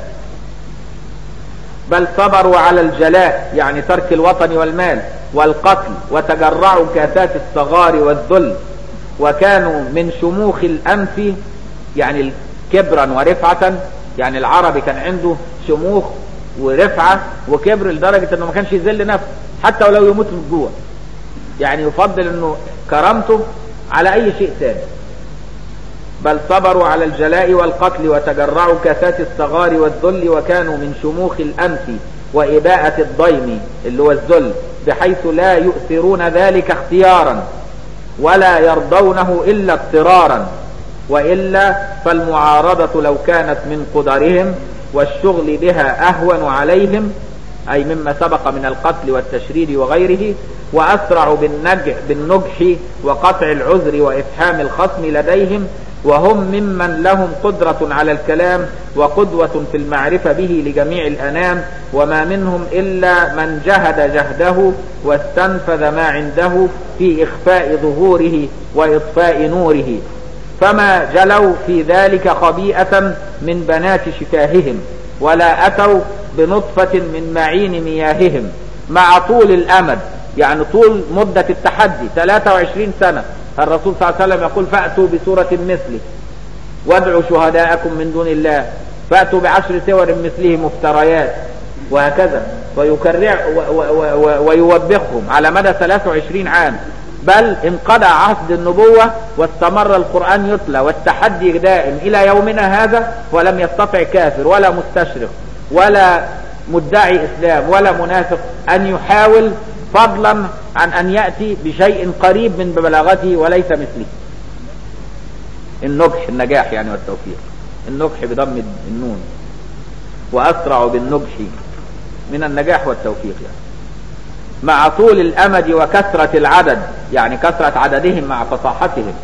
بل صبروا على الجلاء يعني ترك الوطن والمال والقتل وتجرعوا كاسات الصغار والذل وكانوا من شموخ الأنف يعني كبرا ورفعة يعني العربي كان عنده شموخ ورفعة وكبر لدرجة انه ما كانش يذل نفسه حتى ولو يموت من الجوع يعني يفضل انه كرامته على اي شيء ثاني بل صبروا على الجلاء والقتل وتجرعوا كاسات الصغار والذل وكانوا من شموخ الانف واباءة الضيم اللي هو الذل بحيث لا يؤثرون ذلك اختيارا ولا يرضونه الا اضطرارا وإلا فالمعارضة لو كانت من قدرهم والشغل بها أهون عليهم أي مما سبق من القتل والتشريد وغيره وأسرع بالنجح, بالنجح وقطع العذر وإفحام الخصم لديهم وهم ممن لهم قدرة على الكلام وقدوة في المعرفة به لجميع الأنام وما منهم إلا من جهد جهده واستنفذ ما عنده في إخفاء ظهوره وإطفاء نوره فما جلوا في ذلك خبيئة من بنات شفاههم ولا أتوا بنطفة من معين مياههم مع طول الأمد يعني طول مدة التحدي 23 سنة الرسول صلى الله عليه وسلم يقول فأتوا بسورة مثله وادعوا شهداءكم من دون الله فأتوا بعشر سور مثله مفتريات وهكذا ويكرع ويوبخهم على مدى 23 عام بل انقضى عهد النبوة واستمر القرآن يتلى والتحدي دائم إلى يومنا هذا ولم يستطع كافر ولا مستشرق ولا مدعي إسلام ولا منافق أن يحاول فضلا عن أن يأتي بشيء قريب من بلاغته وليس مثله النجح النجاح يعني والتوفيق النجح بضم النون وأسرع بالنجح من النجاح والتوفيق يعني مع طول الأمد وكثرة العدد يعني كثرة عددهم مع فصاحتهم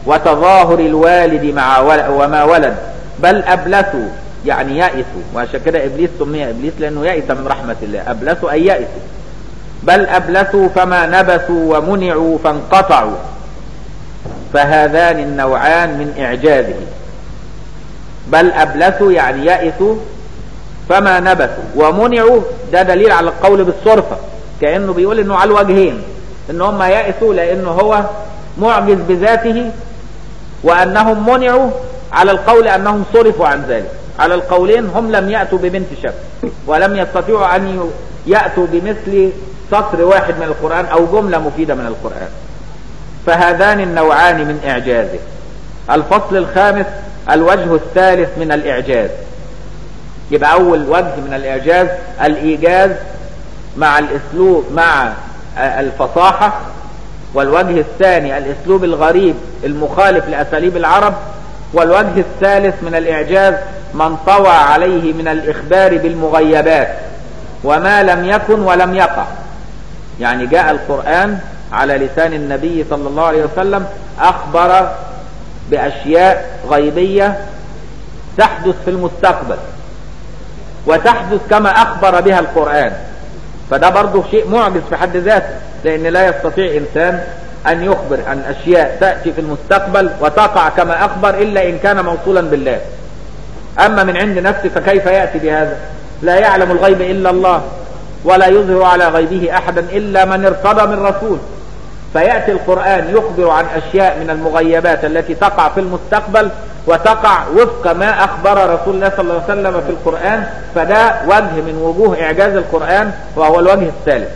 وتظاهر الوالد مع ول- وما ولد بل أبلسوا يعني يأسوا وعشان كده إبليس سمي إبليس لأنه يأس من رحمة الله أبلسوا أي يأسوا بل أبلسوا فما نبسوا ومنعوا فانقطعوا فهذان النوعان من إعجازه بل أبلسوا يعني يأسوا فما نبسوا ومنعوا ده دليل على القول بالصرفة كأنه بيقول انه على الوجهين ان هم يأسوا لانه هو معجز بذاته وانهم منعوا على القول انهم صرفوا عن ذلك على القولين هم لم يأتوا ببنت شك ولم يستطيعوا ان ي- يأتوا بمثل سطر واحد من القرآن او جملة مفيدة من القرآن فهذان النوعان من اعجازه الفصل الخامس الوجه الثالث من الاعجاز يبقى اول وجه من الاعجاز الايجاز مع الاسلوب مع الفصاحة والوجه الثاني الاسلوب الغريب المخالف لاساليب العرب والوجه الثالث من الاعجاز من طوى عليه من الاخبار بالمغيبات وما لم يكن ولم يقع يعني جاء القرآن على لسان النبي صلى الله عليه وسلم اخبر باشياء غيبية تحدث في المستقبل وتحدث كما اخبر بها القرآن فده برضه شيء معجز في حد ذاته لان لا يستطيع انسان ان يخبر عن اشياء تأتي في المستقبل وتقع كما اخبر الا ان كان موصولا بالله اما من عند نفسه فكيف يأتي بهذا لا يعلم الغيب الا الله ولا يظهر على غيبه احدا الا من ارتضى من رسول فيأتي القرآن يخبر عن أشياء من المغيبات التي تقع في المستقبل وتقع وفق ما أخبر رسول الله صلى الله عليه وسلم في القرآن فده وجه من وجوه إعجاز القرآن وهو الوجه الثالث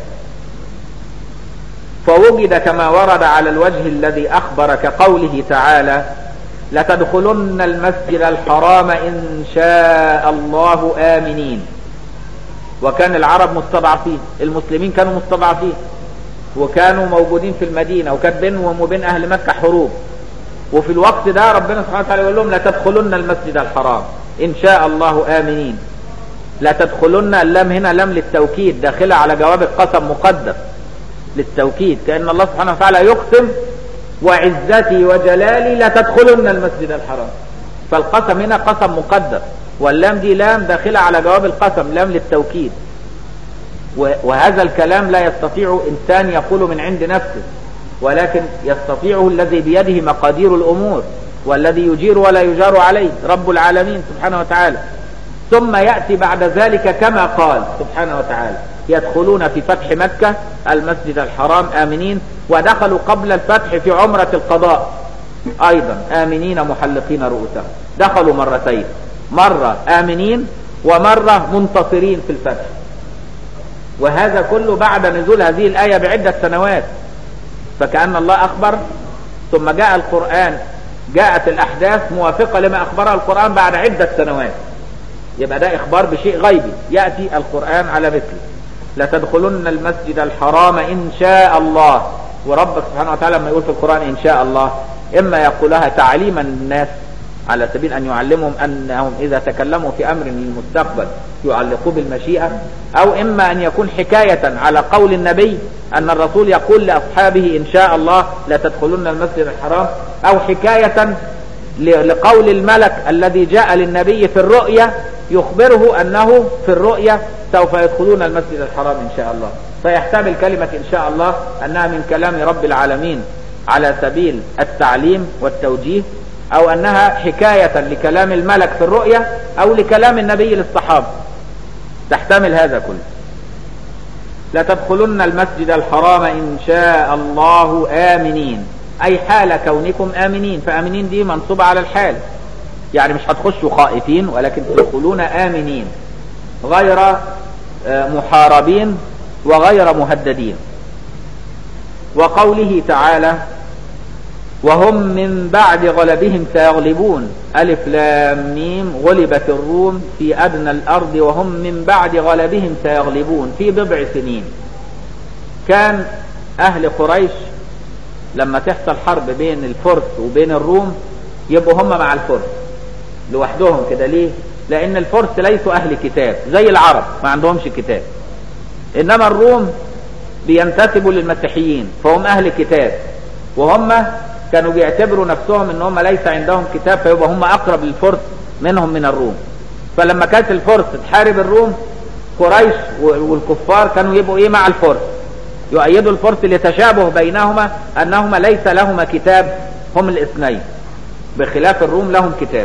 فوجد كما ورد على الوجه الذي أخبر كقوله تعالى لتدخلن المسجد الحرام إن شاء الله آمنين وكان العرب مستضعفين المسلمين كانوا مستضعفين وكانوا موجودين في المدينة وكان بينهم وبين أهل مكة حروب وفي الوقت ده ربنا سبحانه وتعالى يقول لهم لا تدخلن المسجد الحرام إن شاء الله آمنين لا تدخلن اللام هنا لام للتوكيد داخلة على جواب القسم مقدر للتوكيد كأن الله سبحانه وتعالى يقسم وعزتي وجلالي لا تدخلن المسجد الحرام فالقسم هنا قسم مقدر واللام دي لام داخلة على جواب القسم لام للتوكيد وهذا الكلام لا يستطيع إنسان يقول من عند نفسه ولكن يستطيعه الذي بيده مقادير الأمور والذي يجير ولا يجار عليه رب العالمين سبحانه وتعالى ثم يأتي بعد ذلك كما قال سبحانه وتعالى يدخلون في فتح مكة المسجد الحرام آمنين ودخلوا قبل الفتح في عمرة القضاء أيضا آمنين محلقين رؤوسهم دخلوا مرتين مرة آمنين ومرة منتصرين في الفتح وهذا كله بعد نزول هذه الآية بعدة سنوات فكأن الله أخبر ثم جاء القرآن جاءت الأحداث موافقة لما أخبرها القرآن بعد عدة سنوات يبقى ده إخبار بشيء غيبي يأتي القرآن على مثله لتدخلن المسجد الحرام إن شاء الله ورب سبحانه وتعالى لما يقول في القرآن إن شاء الله إما يقولها تعليما للناس على سبيل أن يعلمهم أنهم إذا تكلموا في أمر للمستقبل يعلقوه بالمشيئة أو إما أن يكون حكاية على قول النبي أن الرسول يقول لأصحابه إن شاء الله لا تدخلن المسجد الحرام أو حكاية لقول الملك الذي جاء للنبي في الرؤيا يخبره أنه في الرؤيا سوف يدخلون المسجد الحرام إن شاء الله فيحتمل كلمة إن شاء الله أنها من كلام رب العالمين على سبيل التعليم والتوجيه او انها حكاية لكلام الملك في الرؤيا او لكلام النبي للصحابة تحتمل هذا كله لتدخلن المسجد الحرام ان شاء الله امنين اي حال كونكم امنين فامنين دي منصوبة على الحال يعني مش هتخشوا خائفين ولكن تدخلون امنين غير محاربين وغير مهددين وقوله تعالى وهم من بعد غلبهم سيغلبون ألف لام ميم غلبت الروم في أدنى الأرض وهم من بعد غلبهم سيغلبون في بضع سنين كان أهل قريش لما تحصل حرب بين الفرس وبين الروم يبقوا هم مع الفرس لوحدهم كده ليه لأن الفرس ليسوا أهل كتاب زي العرب ما عندهمش كتاب إنما الروم بينتسبوا للمسيحيين فهم أهل كتاب وهم كانوا بيعتبروا نفسهم ان هم ليس عندهم كتاب فيبقى هم اقرب للفرس منهم من الروم فلما كانت الفرس تحارب الروم قريش والكفار كانوا يبقوا ايه مع الفرس يؤيدوا الفرس لتشابه بينهما انهما ليس لهما كتاب هم الاثنين بخلاف الروم لهم كتاب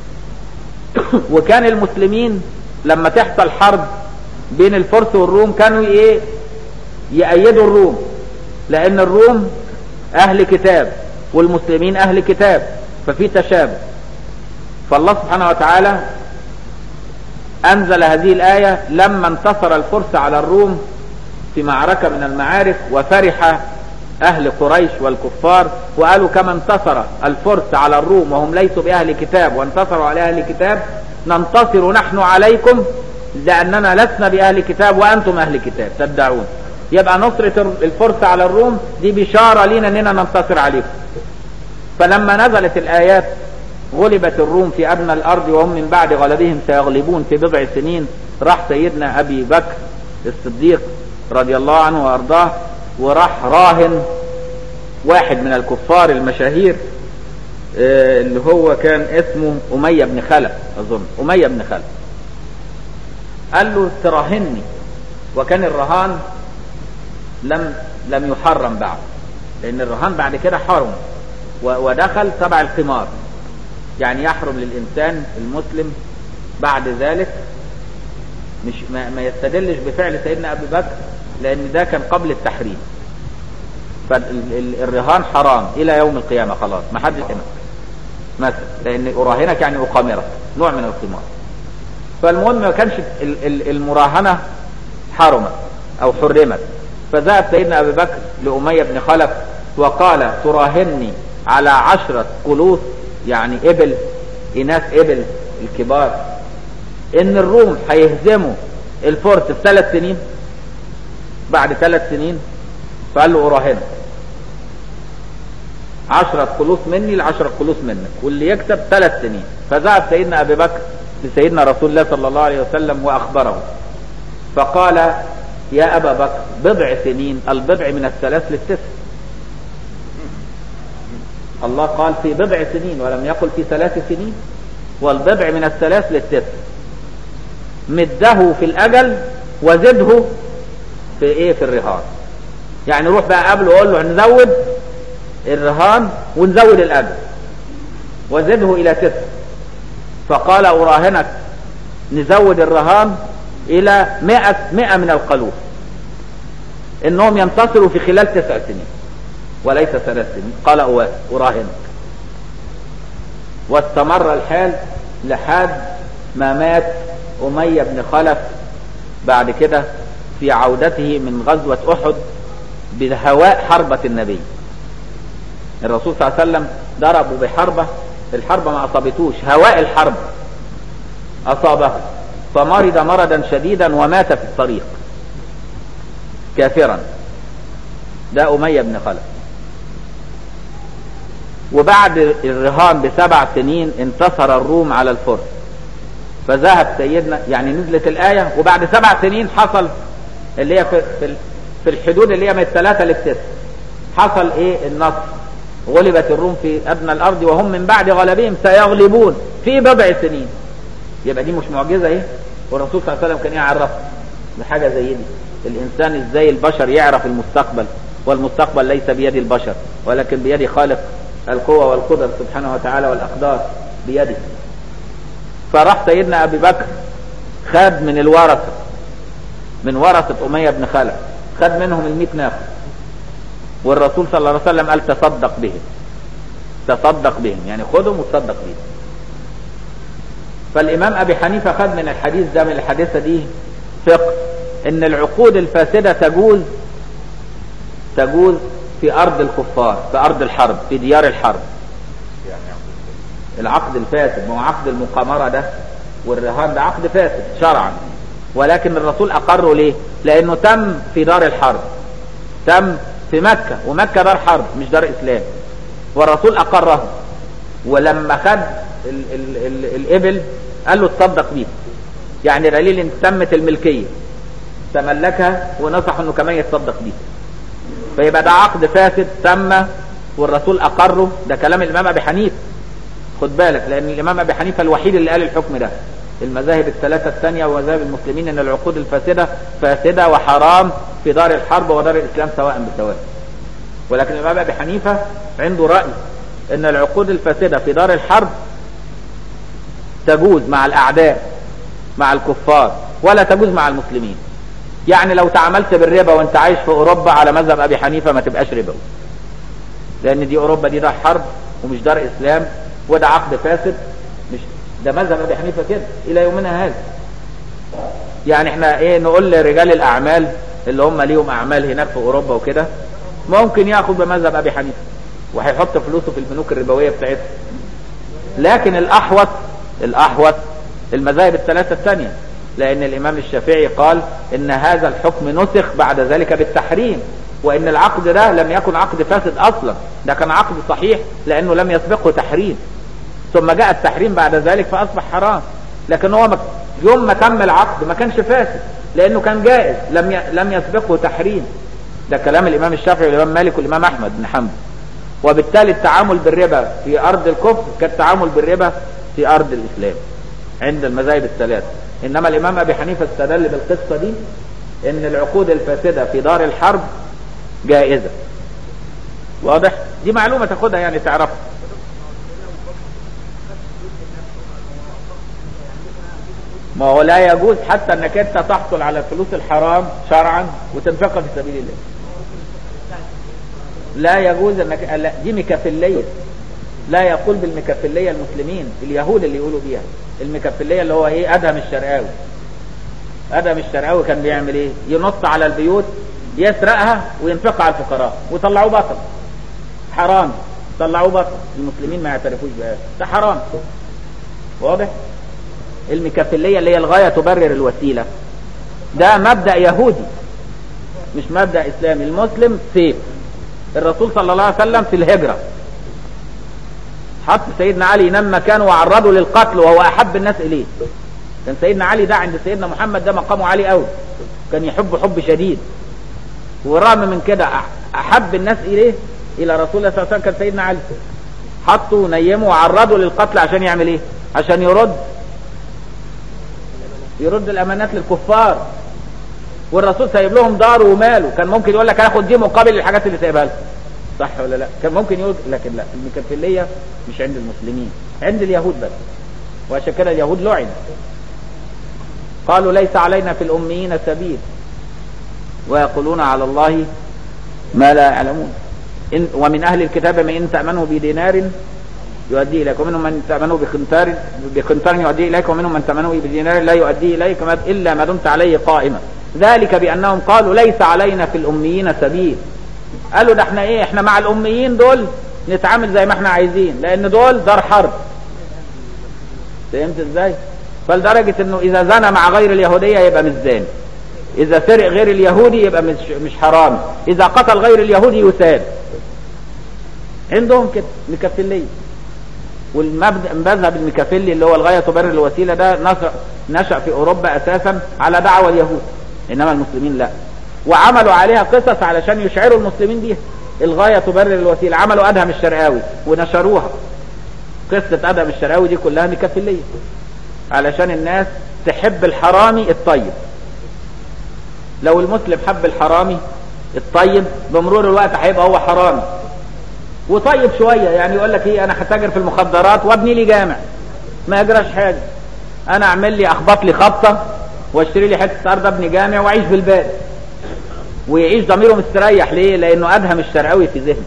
وكان المسلمين لما تحصل حرب بين الفرس والروم كانوا ايه يأيدوا الروم لان الروم اهل كتاب والمسلمين اهل كتاب ففي تشابه فالله سبحانه وتعالى انزل هذه الايه لما انتصر الفرس على الروم في معركه من المعارك وفرح اهل قريش والكفار وقالوا كما انتصر الفرس على الروم وهم ليسوا باهل كتاب وانتصروا على اهل كتاب ننتصر نحن عليكم لاننا لسنا باهل كتاب وانتم اهل كتاب تدعون يبقى نصرة الفرس على الروم دي بشارة لنا اننا ننتصر عليكم فلما نزلت الايات غلبت الروم في ادنى الارض وهم من بعد غلبهم سيغلبون في بضع سنين راح سيدنا ابي بكر الصديق رضي الله عنه وارضاه وراح راهن واحد من الكفار المشاهير اللي هو كان اسمه أمية بن خلف أظن أمية بن خلف قال له تراهني وكان الرهان لم لم يحرم بعد لأن الرهان بعد كده حرم ودخل تبع القمار يعني يحرم للإنسان المسلم بعد ذلك مش ما, ما يستدلش بفعل سيدنا أبي بكر لأن ده كان قبل التحريم فالرهان حرام إلى يوم القيامة خلاص ما حدش هنا مثلا لأن أراهنك يعني أقامرك نوع من القمار فالمهم ما كانش المراهنة حرمت أو حرمت فذهب سيدنا أبي بكر لأمية بن خلف وقال تراهني على عشرة قلوص يعني إبل إناث إبل الكبار إن الروم هيهزموا الفرس في ثلاث سنين بعد ثلاث سنين فقال له أراهنك عشرة قلوص مني لعشرة قلوص منك واللي يكسب ثلاث سنين فذهب سيدنا أبي بكر لسيدنا رسول الله صلى الله عليه وسلم وأخبره فقال يا أبا بكر بضع سنين البضع من الثلاث للتسع الله قال في بضع سنين ولم يقل في ثلاث سنين والبضع من الثلاث للتسع مده في الأجل وزده في ايه في الرهان يعني روح بقى قبله وقول له نزود الرهان ونزود الاجر وزده الى تسع فقال اراهنك نزود الرهان الى مئة مئة من القلوب انهم ينتصروا في خلال تسع سنين وليس ثلاث سنين قال اراهنك واستمر الحال لحد ما مات امية بن خلف بعد كده في عودته من غزوة احد بهواء حربة النبي الرسول صلى الله عليه وسلم ضربوا بحربة الحربة ما أصابتوش هواء الحرب أصابه فمرض مرضا شديدا ومات في الطريق كافرا ده أمية بن خلف وبعد الرهان بسبع سنين انتصر الروم على الفرس فذهب سيدنا يعني نزلت الآية وبعد سبع سنين حصل اللي هي في, في, في الحدود اللي هي من الثلاثة للتسع حصل ايه النصر غلبت الروم في ادنى الارض وهم من بعد غلبهم سيغلبون في بضع سنين يبقى دي مش معجزه ايه والرسول صلى الله عليه وسلم كان يعرف بحاجه زي دي الانسان ازاي البشر يعرف المستقبل والمستقبل ليس بيد البشر ولكن بيد خالق القوة والقدر سبحانه وتعالى والأقدار بيده فراح سيدنا أبي بكر خد من الورثة من ورثة أمية بن خلف خد منهم المئة ناقة والرسول صلى الله عليه وسلم قال تصدق بهم تصدق بهم يعني خدهم وتصدق بهم فالإمام أبي حنيفة خد من الحديث ده من الحادثة دي فقه إن العقود الفاسدة تجوز تجوز في أرض الكفار في أرض الحرب في ديار الحرب العقد الفاسد ما هو عقد المقامرة ده والرهان ده عقد فاسد شرعا ولكن الرسول أقره ليه لأنه تم في دار الحرب تم في مكة ومكة دار حرب مش دار إسلام والرسول أقره ولما خد ال ال ال الإبل قال له تصدق بيه يعني دليل ان تمت الملكية تملكها ونصح انه كمان يتصدق بيه فيبقى ده عقد فاسد تم والرسول اقره ده كلام الامام ابي حنيفه خد بالك لان الامام ابي حنيفه الوحيد اللي قال الحكم ده المذاهب الثلاثه الثانيه ومذاهب المسلمين ان العقود الفاسده فاسده وحرام في دار الحرب ودار الاسلام سواء بسواء ولكن الامام ابي حنيفه عنده راي ان العقود الفاسده في دار الحرب تجوز مع الاعداء مع الكفار ولا تجوز مع المسلمين يعني لو تعاملت بالربا وانت عايش في اوروبا على مذهب ابي حنيفه ما تبقاش ربوي لان دي اوروبا دي دار حرب ومش دار اسلام وده عقد فاسد مش ده مذهب ابي حنيفه كده الى يومنا هذا يعني احنا ايه نقول لرجال الاعمال اللي هم ليهم اعمال هناك في اوروبا وكده ممكن ياخد بمذهب ابي حنيفه وهيحط فلوسه في البنوك الربويه بتاعتها لكن الاحوط الاحوط المذاهب الثلاثه الثانيه لان الامام الشافعي قال ان هذا الحكم نسخ بعد ذلك بالتحريم وان العقد ده لم يكن عقد فاسد اصلا ده كان عقد صحيح لانه لم يسبقه تحريم ثم جاء التحريم بعد ذلك فاصبح حرام لكن هو يوم ما تم العقد ما كانش فاسد لانه كان جائز لم ي... لم يسبقه تحريم ده كلام الامام الشافعي والامام مالك والامام احمد بن حنبل وبالتالي التعامل بالربا في ارض الكفر كالتعامل بالربا في ارض الاسلام عند المذاهب الثلاثه انما الامام ابي حنيفه استدل بالقصه دي ان العقود الفاسده في دار الحرب جائزه واضح دي معلومه تاخدها يعني تعرفها ما هو لا يجوز حتى انك انت تحصل على الفلوس الحرام شرعا وتنفقها في سبيل الله لا يجوز انك لا دي مكفليه لا يقول بالمكفليه المسلمين اليهود اللي يقولوا بيها المكفليه اللي هو ايه ادهم الشرقاوي ادهم الشرقاوي كان بيعمل ايه ينط على البيوت يسرقها وينفقها على الفقراء ويطلعوه بطل حرام طلعوه بطل المسلمين ما يعترفوش بهذا ده حرام واضح المكفليه اللي هي الغايه تبرر الوسيله ده مبدا يهودي مش مبدا اسلامي المسلم سيف الرسول صلى الله عليه وسلم في الهجره حط سيدنا علي ينام مكانه وعرضه للقتل وهو احب الناس اليه كان سيدنا علي ده عند سيدنا محمد ده مقامه عالي قوي كان يحب حب شديد ورغم من كده احب الناس اليه الى رسول الله صلى الله عليه وسلم كان سيدنا علي حطه ونيمه وعرضه للقتل عشان يعمل ايه عشان يرد يرد الامانات للكفار والرسول سايب لهم داره وماله كان ممكن يقول لك هاخد دي مقابل الحاجات اللي سايبها لكم صح ولا لا كان ممكن يقول لكن لا المكفليه مش عند المسلمين عند اليهود بس وعشان كده اليهود لعن قالوا ليس علينا في الاميين سبيل ويقولون على الله ما لا يعلمون إن ومن اهل الكتاب من ان تامنه بدينار يؤدي اليك ومنهم من تامنه بخنتار بخنتار يؤدي اليك ومنهم من تامنه بدينار لا يؤدي اليك الا ما دمت عليه قائما ذلك بانهم قالوا ليس علينا في الاميين سبيل قالوا ده احنا ايه احنا مع الاميين دول نتعامل زي ما احنا عايزين لان دول دار حرب فهمت ازاي فلدرجة انه اذا زنى مع غير اليهودية يبقى مش زاني اذا سرق غير اليهودي يبقى مش مش حرام اذا قتل غير اليهودي يساب عندهم كده مكفلية والمذهب المكفلي اللي هو الغاية تبرر الوسيلة ده نشأ نشأ في اوروبا اساسا على دعوة اليهود انما المسلمين لا وعملوا عليها قصص علشان يشعروا المسلمين بيها الغاية تبرر الوسيلة عملوا ادهم الشرقاوي ونشروها قصة ادهم الشرقاوي دي كلها مكفلية علشان الناس تحب الحرامي الطيب لو المسلم حب الحرامي الطيب بمرور الوقت هيبقى هو حرامي وطيب شوية يعني يقول لك ايه انا هتاجر في المخدرات وابني لي جامع ما يجراش حاجة انا اعمل لي اخبط لي خبطة واشتري لي حتة ارض ابني جامع واعيش في البلد ويعيش ضميره مستريح ليه لانه ادهم الشرقاوي في ذهنه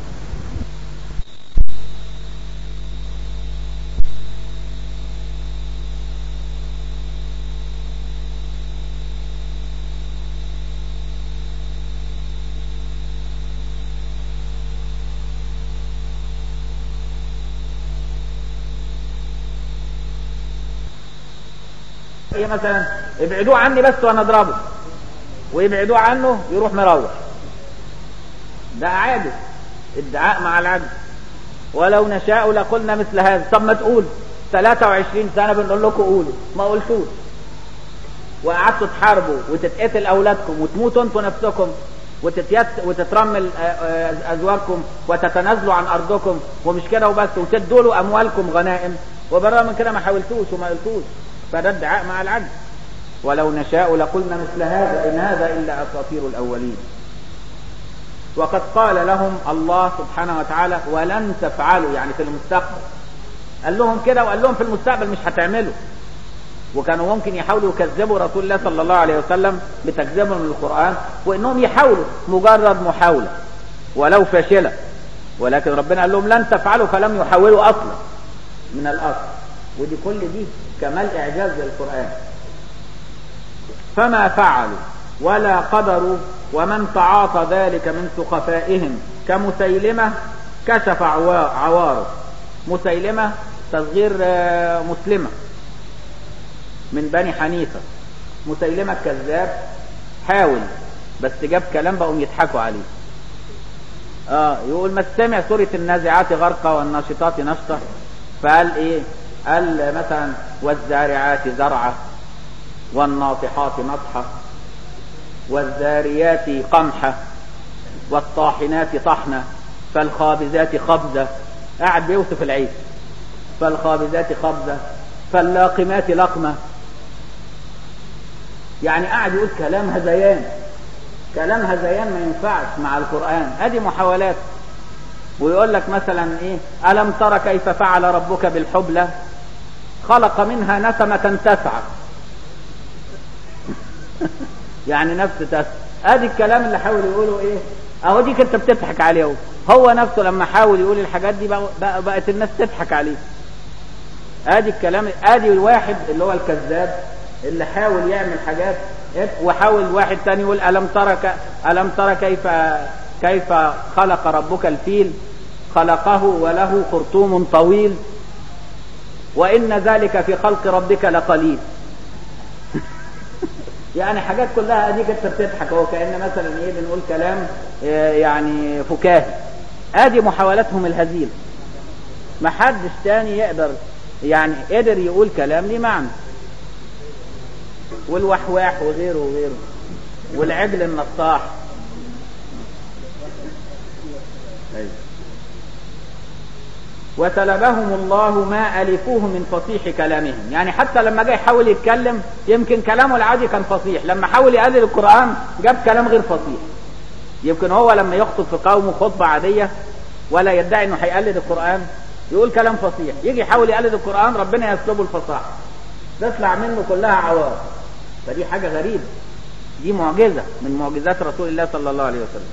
ايه مثلا ابعدوه عني بس وانا اضربه ويبعدوه عنه يروح مروح ده عادل ادعاء مع العدل ولو نشاء لقلنا مثل هذا طب ما تقول 23 سنة بنقول لكم قولوا ما قلتوش وقعدتوا تحاربوا وتتقتل اولادكم وتموتوا انتوا نفسكم وتتيت وتترمل آه، آه، ازواجكم وتتنازلوا عن ارضكم ومش كده وبس وتدوا له اموالكم غنائم وبرغم من كده ما حاولتوش وما قلتوش فده ادعاء مع العجز ولو نشاء لقلنا مثل هذا ان هذا الا اساطير الاولين وقد قال لهم الله سبحانه وتعالى ولن تفعلوا يعني في المستقبل قال لهم كده وقال لهم في المستقبل مش هتعملوا وكانوا ممكن يحاولوا يكذبوا رسول الله صلى الله عليه وسلم بتكذيبهم للقرآن وانهم يحاولوا مجرد محاولة ولو فاشلة ولكن ربنا قال لهم لن تفعلوا فلم يحاولوا اصلا من الاصل ودي كل دي كمال اعجاز للقرآن فما فعلوا ولا قدروا ومن تعاطى ذلك من سخفائهم كمسيلمة كشف عوا- عواره مسيلمة تصغير آه، مسلمة من بني حنيفة مسيلمة الكذاب حاول بس جاب كلام بقوا يضحكوا عليه اه يقول ما استمع سورة النازعات غرقا والناشطات نشطة فقال ايه قال مثلا والزارعات زرعة والناطحات نطحة والذاريات قمحة والطاحنات طحنة فالخابزات خبزة قاعد بيوصف العيش فالخابزات خبزة فاللاقمات لقمة يعني قاعد يقول كلام هذيان كلام هذيان ما ينفعش مع القرآن ادي محاولات ويقول لك مثلا ايه ألم تر كيف فعل ربك بالحبلى خلق منها نسمة تسعى يعني نفس تسعى ادي الكلام اللي حاول يقوله ايه اهو ديك انت بتضحك عليه اهو هو نفسه لما حاول يقول الحاجات دي بقى بقى بقت الناس تضحك عليه ادي الكلام ادي الواحد اللي هو الكذاب اللي حاول يعمل حاجات وحاول واحد تاني يقول الم ترى ك... الم ترى كيف كيف خلق ربك الفيل خلقه وله خرطوم طويل وان ذلك في خلق ربك لقليل يعني حاجات كلها اديك انت بتضحك هو كان مثلا ايه بنقول كلام آه، يعني فكاهي ادي محاولاتهم الهزيله ما حدش تاني يقدر يعني قدر يقول كلام ليه معنى والوحواح وغيره وغيره والعجل النطاح أيوة. وسلبهم الله ما ألفوه من فصيح كلامهم يعني حتى لما جاي يحاول يتكلم يمكن كلامه العادي كان فصيح لما حاول يقلل القرآن جاب كلام غير فصيح يمكن هو لما يخطب في قومه خطبة عادية ولا يدعي انه هيقلد القرآن يقول كلام فصيح يجي يحاول يقلد القرآن ربنا يسلبه الفصاحة تطلع منه كلها عوار فدي حاجة غريبة دي معجزة من معجزات رسول الله صلى الله عليه وسلم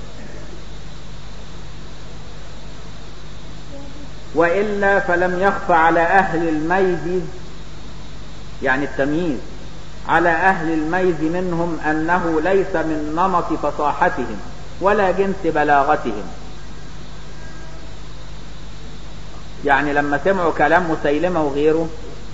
وإلا فلم يخف على أهل الميز يعني التمييز على أهل الميز منهم أنه ليس من نمط فصاحتهم ولا جنس بلاغتهم يعني لما سمعوا كلام مسيلمة وغيره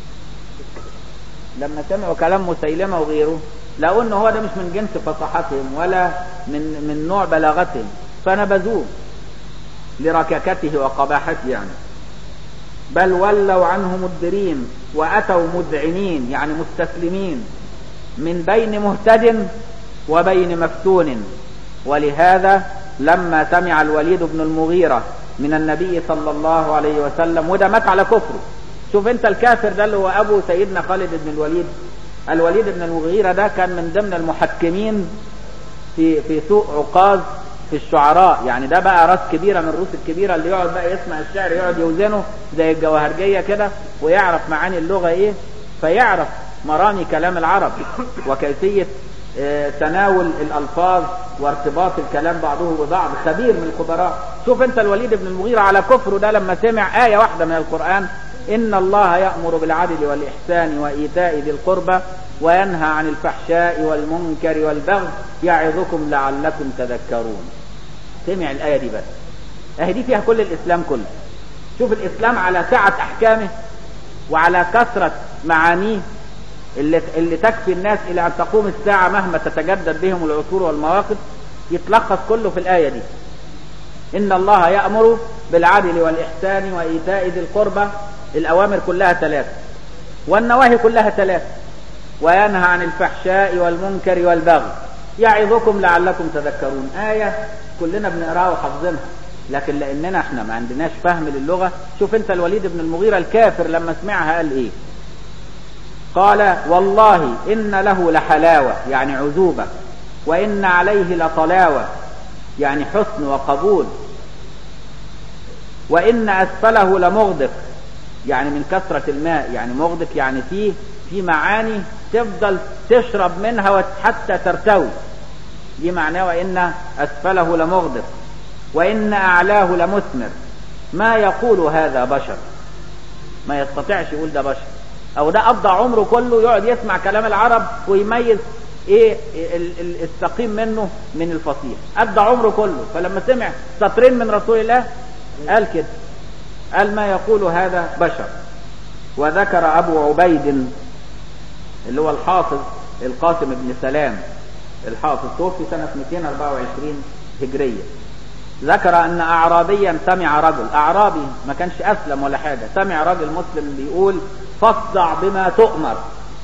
لما سمعوا كلام مسيلمة وغيره لقوا ان هو ده مش من جنس فصاحتهم ولا من من نوع بلاغتهم فنبذوه لركاكته وقباحته يعني بل ولوا عنه مدبرين واتوا مذعنين يعني مستسلمين من بين مهتد وبين مفتون ولهذا لما سمع الوليد بن المغيرة من النبي صلى الله عليه وسلم وده مات على كفره شوف انت الكافر ده اللي هو ابو سيدنا خالد بن الوليد الوليد بن المغيرة ده كان من ضمن المحكمين في في سوق عكاظ في الشعراء يعني ده بقى راس كبيرة من الروس الكبيرة اللي يقعد بقى يسمع الشعر يقعد يوزنه زي الجواهرجية كده ويعرف معاني اللغة ايه فيعرف مرامي كلام العرب وكيفية اه تناول الألفاظ وارتباط الكلام بعضه ببعض خبير من الخبراء شوف انت الوليد بن المغيرة على كفره ده لما سمع آية واحدة من القرآن إن الله يأمر بالعدل والإحسان وإيتاء ذي القربى وينهى عن الفحشاء والمنكر والبغي يعظكم لعلكم تذكرون سمع الآية دي بس أهي دي فيها كل الإسلام كله شوف الإسلام على سعة أحكامه وعلى كثرة معانيه اللي, اللي تكفي الناس إلى أن تقوم الساعة مهما تتجدد بهم العصور والمواقف يتلخص كله في الآية دي إن الله يأمر بالعدل والإحسان وإيتاء ذي القربى الأوامر كلها ثلاثة والنواهي كلها ثلاثة وينهى عن الفحشاء والمنكر والبغي يعظكم لعلكم تذكرون آية كلنا بنقراها وحافظينها لكن لأننا احنا ما عندناش فهم للغة شوف انت الوليد بن المغيرة الكافر لما سمعها قال ايه قال والله إن له لحلاوة يعني عذوبة وإن عليه لطلاوة يعني حسن وقبول وإن أسفله لمغدق يعني من كثرة الماء يعني مغدق يعني فيه في معاني تفضل تشرب منها حتى ترتوي دي معناه وإن أسفله لمغدق وإن أعلاه لمثمر ما يقول هذا بشر ما يستطيعش يقول ده بشر أو ده قضى عمره كله يقعد يسمع كلام العرب ويميز ايه السقيم منه من الفصيح قضى عمره كله فلما سمع سطرين من رسول الله قال كده قال ما يقول هذا بشر وذكر ابو عبيد اللي هو الحافظ القاسم بن سلام الحافظ توفي سنة 224 هجرية ذكر ان اعرابيا سمع رجل اعرابي ما كانش اسلم ولا حاجة سمع رجل مسلم بيقول فاصدع بما تؤمر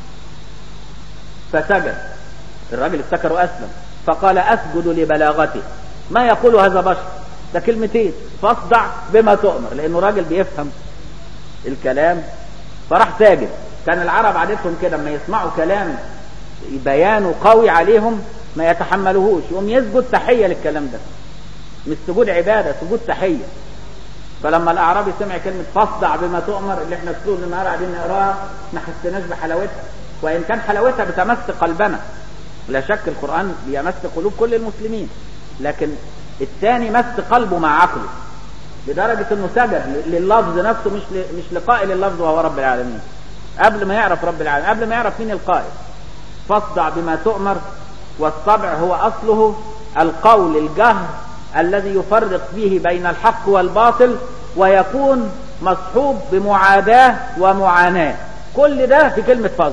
فسجد الراجل افتكره اسلم فقال اسجد لبلاغته ما يقول هذا بشر ده كلمتين فاصدع بما تؤمر لانه راجل بيفهم الكلام فراح ساجد كان العرب عادتهم كده لما يسمعوا كلام بيانه قوي عليهم ما يتحملوهوش يقوم يسجد تحيه للكلام ده مش سجود عباده سجود تحيه فلما الاعرابي سمع كلمه فاصدع بما تؤمر اللي احنا طول النهار قاعدين نقراها ما حسيناش بحلاوتها وان كان حلاوتها بتمس قلبنا لا شك القران بيمس قلوب كل المسلمين لكن الثاني مس قلبه مع عقله لدرجة انه سجد لللفظ نفسه مش مش لقائل اللفظ وهو رب العالمين قبل ما يعرف رب العالمين قبل ما يعرف مين القائل فاصدع بما تؤمر والطبع هو اصله القول الجهر الذي يفرق به بين الحق والباطل ويكون مصحوب بمعاداة ومعاناة كل ده في كلمة فضل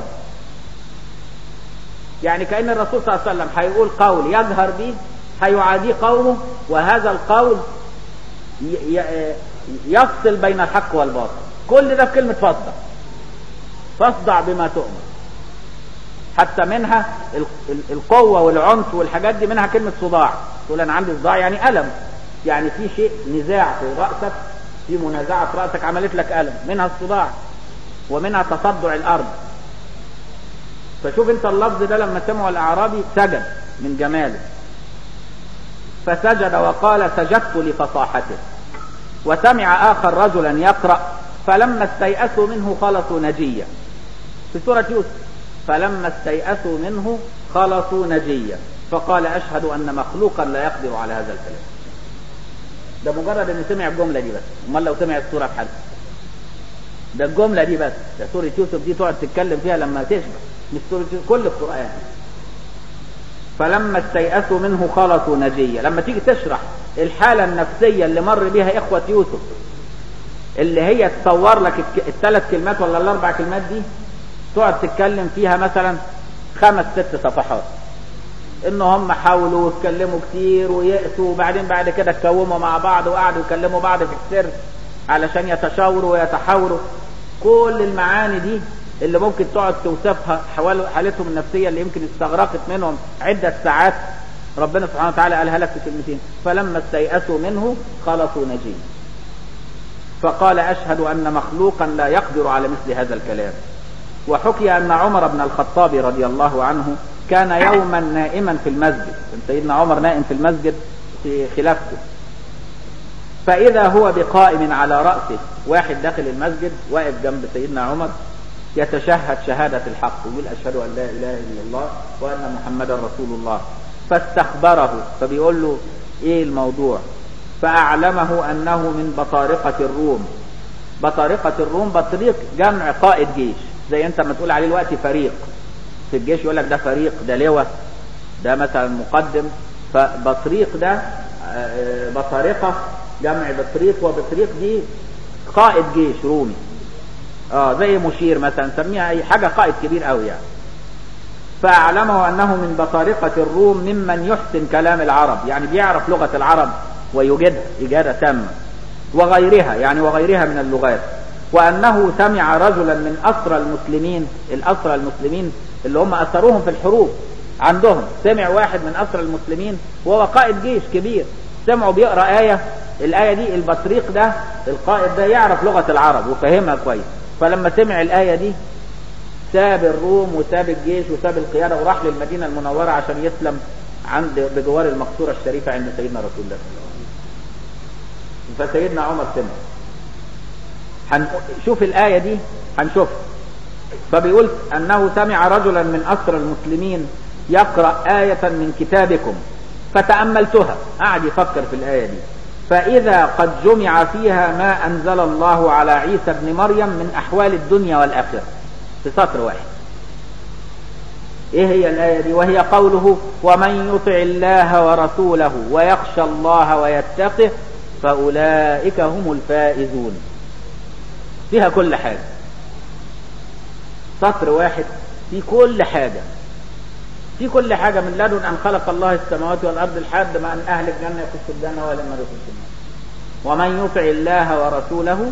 يعني كأن الرسول صلى الله عليه وسلم هيقول قول يجهر به هيعاديه قومه وهذا القول يفصل بين الحق والباطل كل ده في كلمة فاصدع فاصدع بما تؤمر حتى منها القوة والعنف والحاجات دي منها كلمة صداع تقول أنا عندي صداع يعني ألم يعني في شيء نزاع في رأسك في منازعة في رأسك عملت لك ألم منها الصداع ومنها تصدع الأرض فشوف انت اللفظ ده لما سمعه الأعرابي سجد من جماله فسجد وقال سجدت لفصاحته وسمع آخر رجلا يقرأ فلما استيأسوا منه خلصوا نجيا في سورة يوسف فلما استيأسوا منه خلصوا نجيا فقال أشهد أن مخلوقا لا يقدر على هذا الكلام ده مجرد ان سمع الجملة دي بس امال لو سمع السورة بحالها ده الجملة دي بس ده سورة يوسف دي تقعد تتكلم فيها لما تشبه مش سورة كل القرآن فلما استيأسوا منه خلصوا نجيا لما تيجي تشرح الحالة النفسية اللي مر بها إخوة يوسف اللي هي تصور لك الثلاث كلمات ولا الأربع كلمات دي تقعد تتكلم فيها مثلا خمس ست صفحات ان هم حاولوا واتكلموا كتير ويأسوا وبعدين بعد كده اتكوموا مع بعض وقعدوا يكلموا بعض في السر علشان يتشاوروا ويتحاوروا كل المعاني دي اللي ممكن تقعد توصفها حوال حالتهم النفسية اللي يمكن استغرقت منهم عدة ساعات ربنا سبحانه وتعالى قالها لك في كلمتين فلما استيأسوا منه خلصوا نجيا فقال أشهد أن مخلوقا لا يقدر على مثل هذا الكلام وحكي أن عمر بن الخطاب رضي الله عنه كان يوما نائما في المسجد سيدنا عمر نائم في المسجد في خلافته فإذا هو بقائم على رأسه واحد داخل المسجد واقف جنب سيدنا عمر يتشهد شهادة الحق يقول أشهد أن لا إله إلا الله وأن محمدا رسول الله فاستخبره فبيقول له إيه الموضوع فأعلمه أنه من بطارقة الروم بطارقة الروم بطريق جمع قائد جيش زي أنت ما تقول عليه الوقت فريق في الجيش يقول لك ده فريق ده لواء ده مثلا مقدم فبطريق ده بطارقة جمع بطريق وبطريق دي قائد جيش رومي اه زي مشير مثلا نسميها اي حاجة قائد كبير قوي يعني فاعلمه انه من بطارقة الروم ممن يحسن كلام العرب يعني بيعرف لغة العرب ويجدها إجادة تامة وغيرها يعني وغيرها من اللغات وأنه سمع رجلا من أسرى المسلمين الأسرى المسلمين اللي هم أسروهم في الحروب عندهم سمع واحد من أسرى المسلمين وهو قائد جيش كبير سمعوا بيقرأ آية الآية دي البطريق ده القائد ده يعرف لغة العرب وفهمها كويس فلما سمع الآية دي ساب الروم وساب الجيش وساب القيادة وراح للمدينة المنورة عشان يسلم عند بجوار المقصورة الشريفة عند سيدنا رسول الله صلى الله عليه وسلم فسيدنا عمر سمع هنشوف الآية دي هنشوف فبيقول أنه سمع رجلا من أسرى المسلمين يقرأ آية من كتابكم فتأملتها قعد يفكر في الآية دي فإذا قد جمع فيها ما أنزل الله على عيسى ابن مريم من أحوال الدنيا والآخرة في سطر واحد ايه هي الآية دي وهي قوله ومن يطع الله ورسوله ويخشى الله ويتقه فأولئك هم الفائزون فيها كل حاجة سطر واحد في كل حاجة في كل حاجة من لدن أن خلق الله السماوات والأرض لحد ما أن أهل الجنة يخشوا الجنة ولا النار يخشوا النار ومن يطع الله ورسوله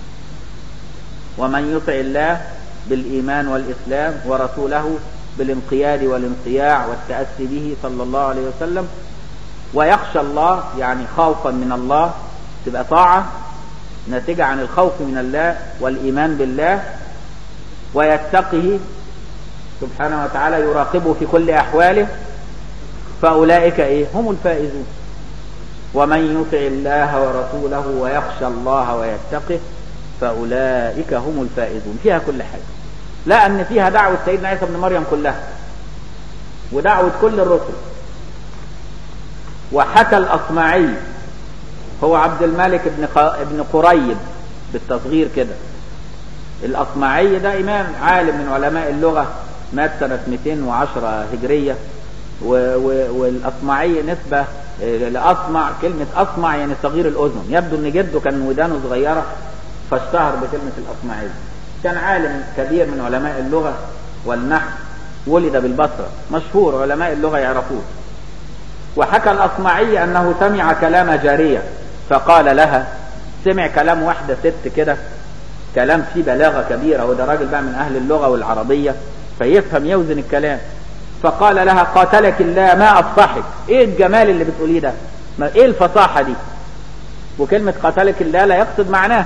ومن يطع الله بالإيمان والإسلام ورسوله بالانقياد والانقياع والتأسي به صلى الله عليه وسلم ويخشى الله يعني خوفا من الله تبقى طاعة ناتجة عن الخوف من الله والإيمان بالله ويتقه سبحانه وتعالى يراقبه في كل أحواله فأولئك إيه هم الفائزون ومن يطع الله ورسوله ويخشى الله ويتقه فأولئك هم الفائزون فيها كل حاجة لا أن فيها دعوة سيدنا عيسى بن مريم كلها ودعوة كل الرسل وحكى الأصمعي هو عبد الملك بن ابن قريب بالتصغير كده الأصمعي ده إمام عالم من علماء اللغة مات سنة 210 هجرية و و والأصمعي نسبة لأصمع كلمة أصمع يعني صغير الأذن يبدو أن جده كان ودانه صغيرة فاشتهر بكلمة الأصمعي كان عالم كبير من علماء اللغة والنحو ولد بالبصرة مشهور علماء اللغة يعرفوه وحكى الأصمعي أنه سمع كلام جارية فقال لها سمع كلام واحدة ست كده كلام فيه بلاغة كبيرة وده راجل بقى من أهل اللغة والعربية فيفهم يوزن الكلام فقال لها قاتلك الله ما أفصحك إيه الجمال اللي بتقوليه ده ما إيه الفصاحة دي وكلمة قاتلك الله لا يقصد معناه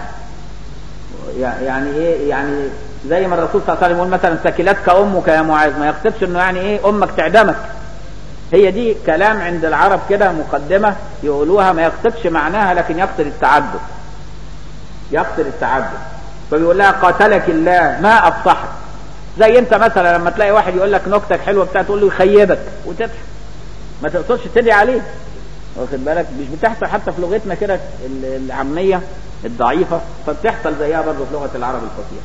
يعني إيه يعني زي ما الرسول صلى الله عليه وسلم يقول مثلا سكلتك أمك يا معاذ ما يقصدش إنه يعني إيه أمك تعدمك هي دي كلام عند العرب كده مقدمة يقولوها ما يقصدش معناها لكن يقصد التعدد يقصد التعدد فبيقول لها قاتلك الله ما أفصحك زي انت مثلا لما تلاقي واحد يقول لك نكتك حلوه بتاع تقول له يخيبك وتضحك ما تقصدش تدعي عليه واخد بالك مش بتحصل حتى في لغتنا كده العاميه الضعيفه فبتحصل زيها برضه في لغه العرب الفصيحه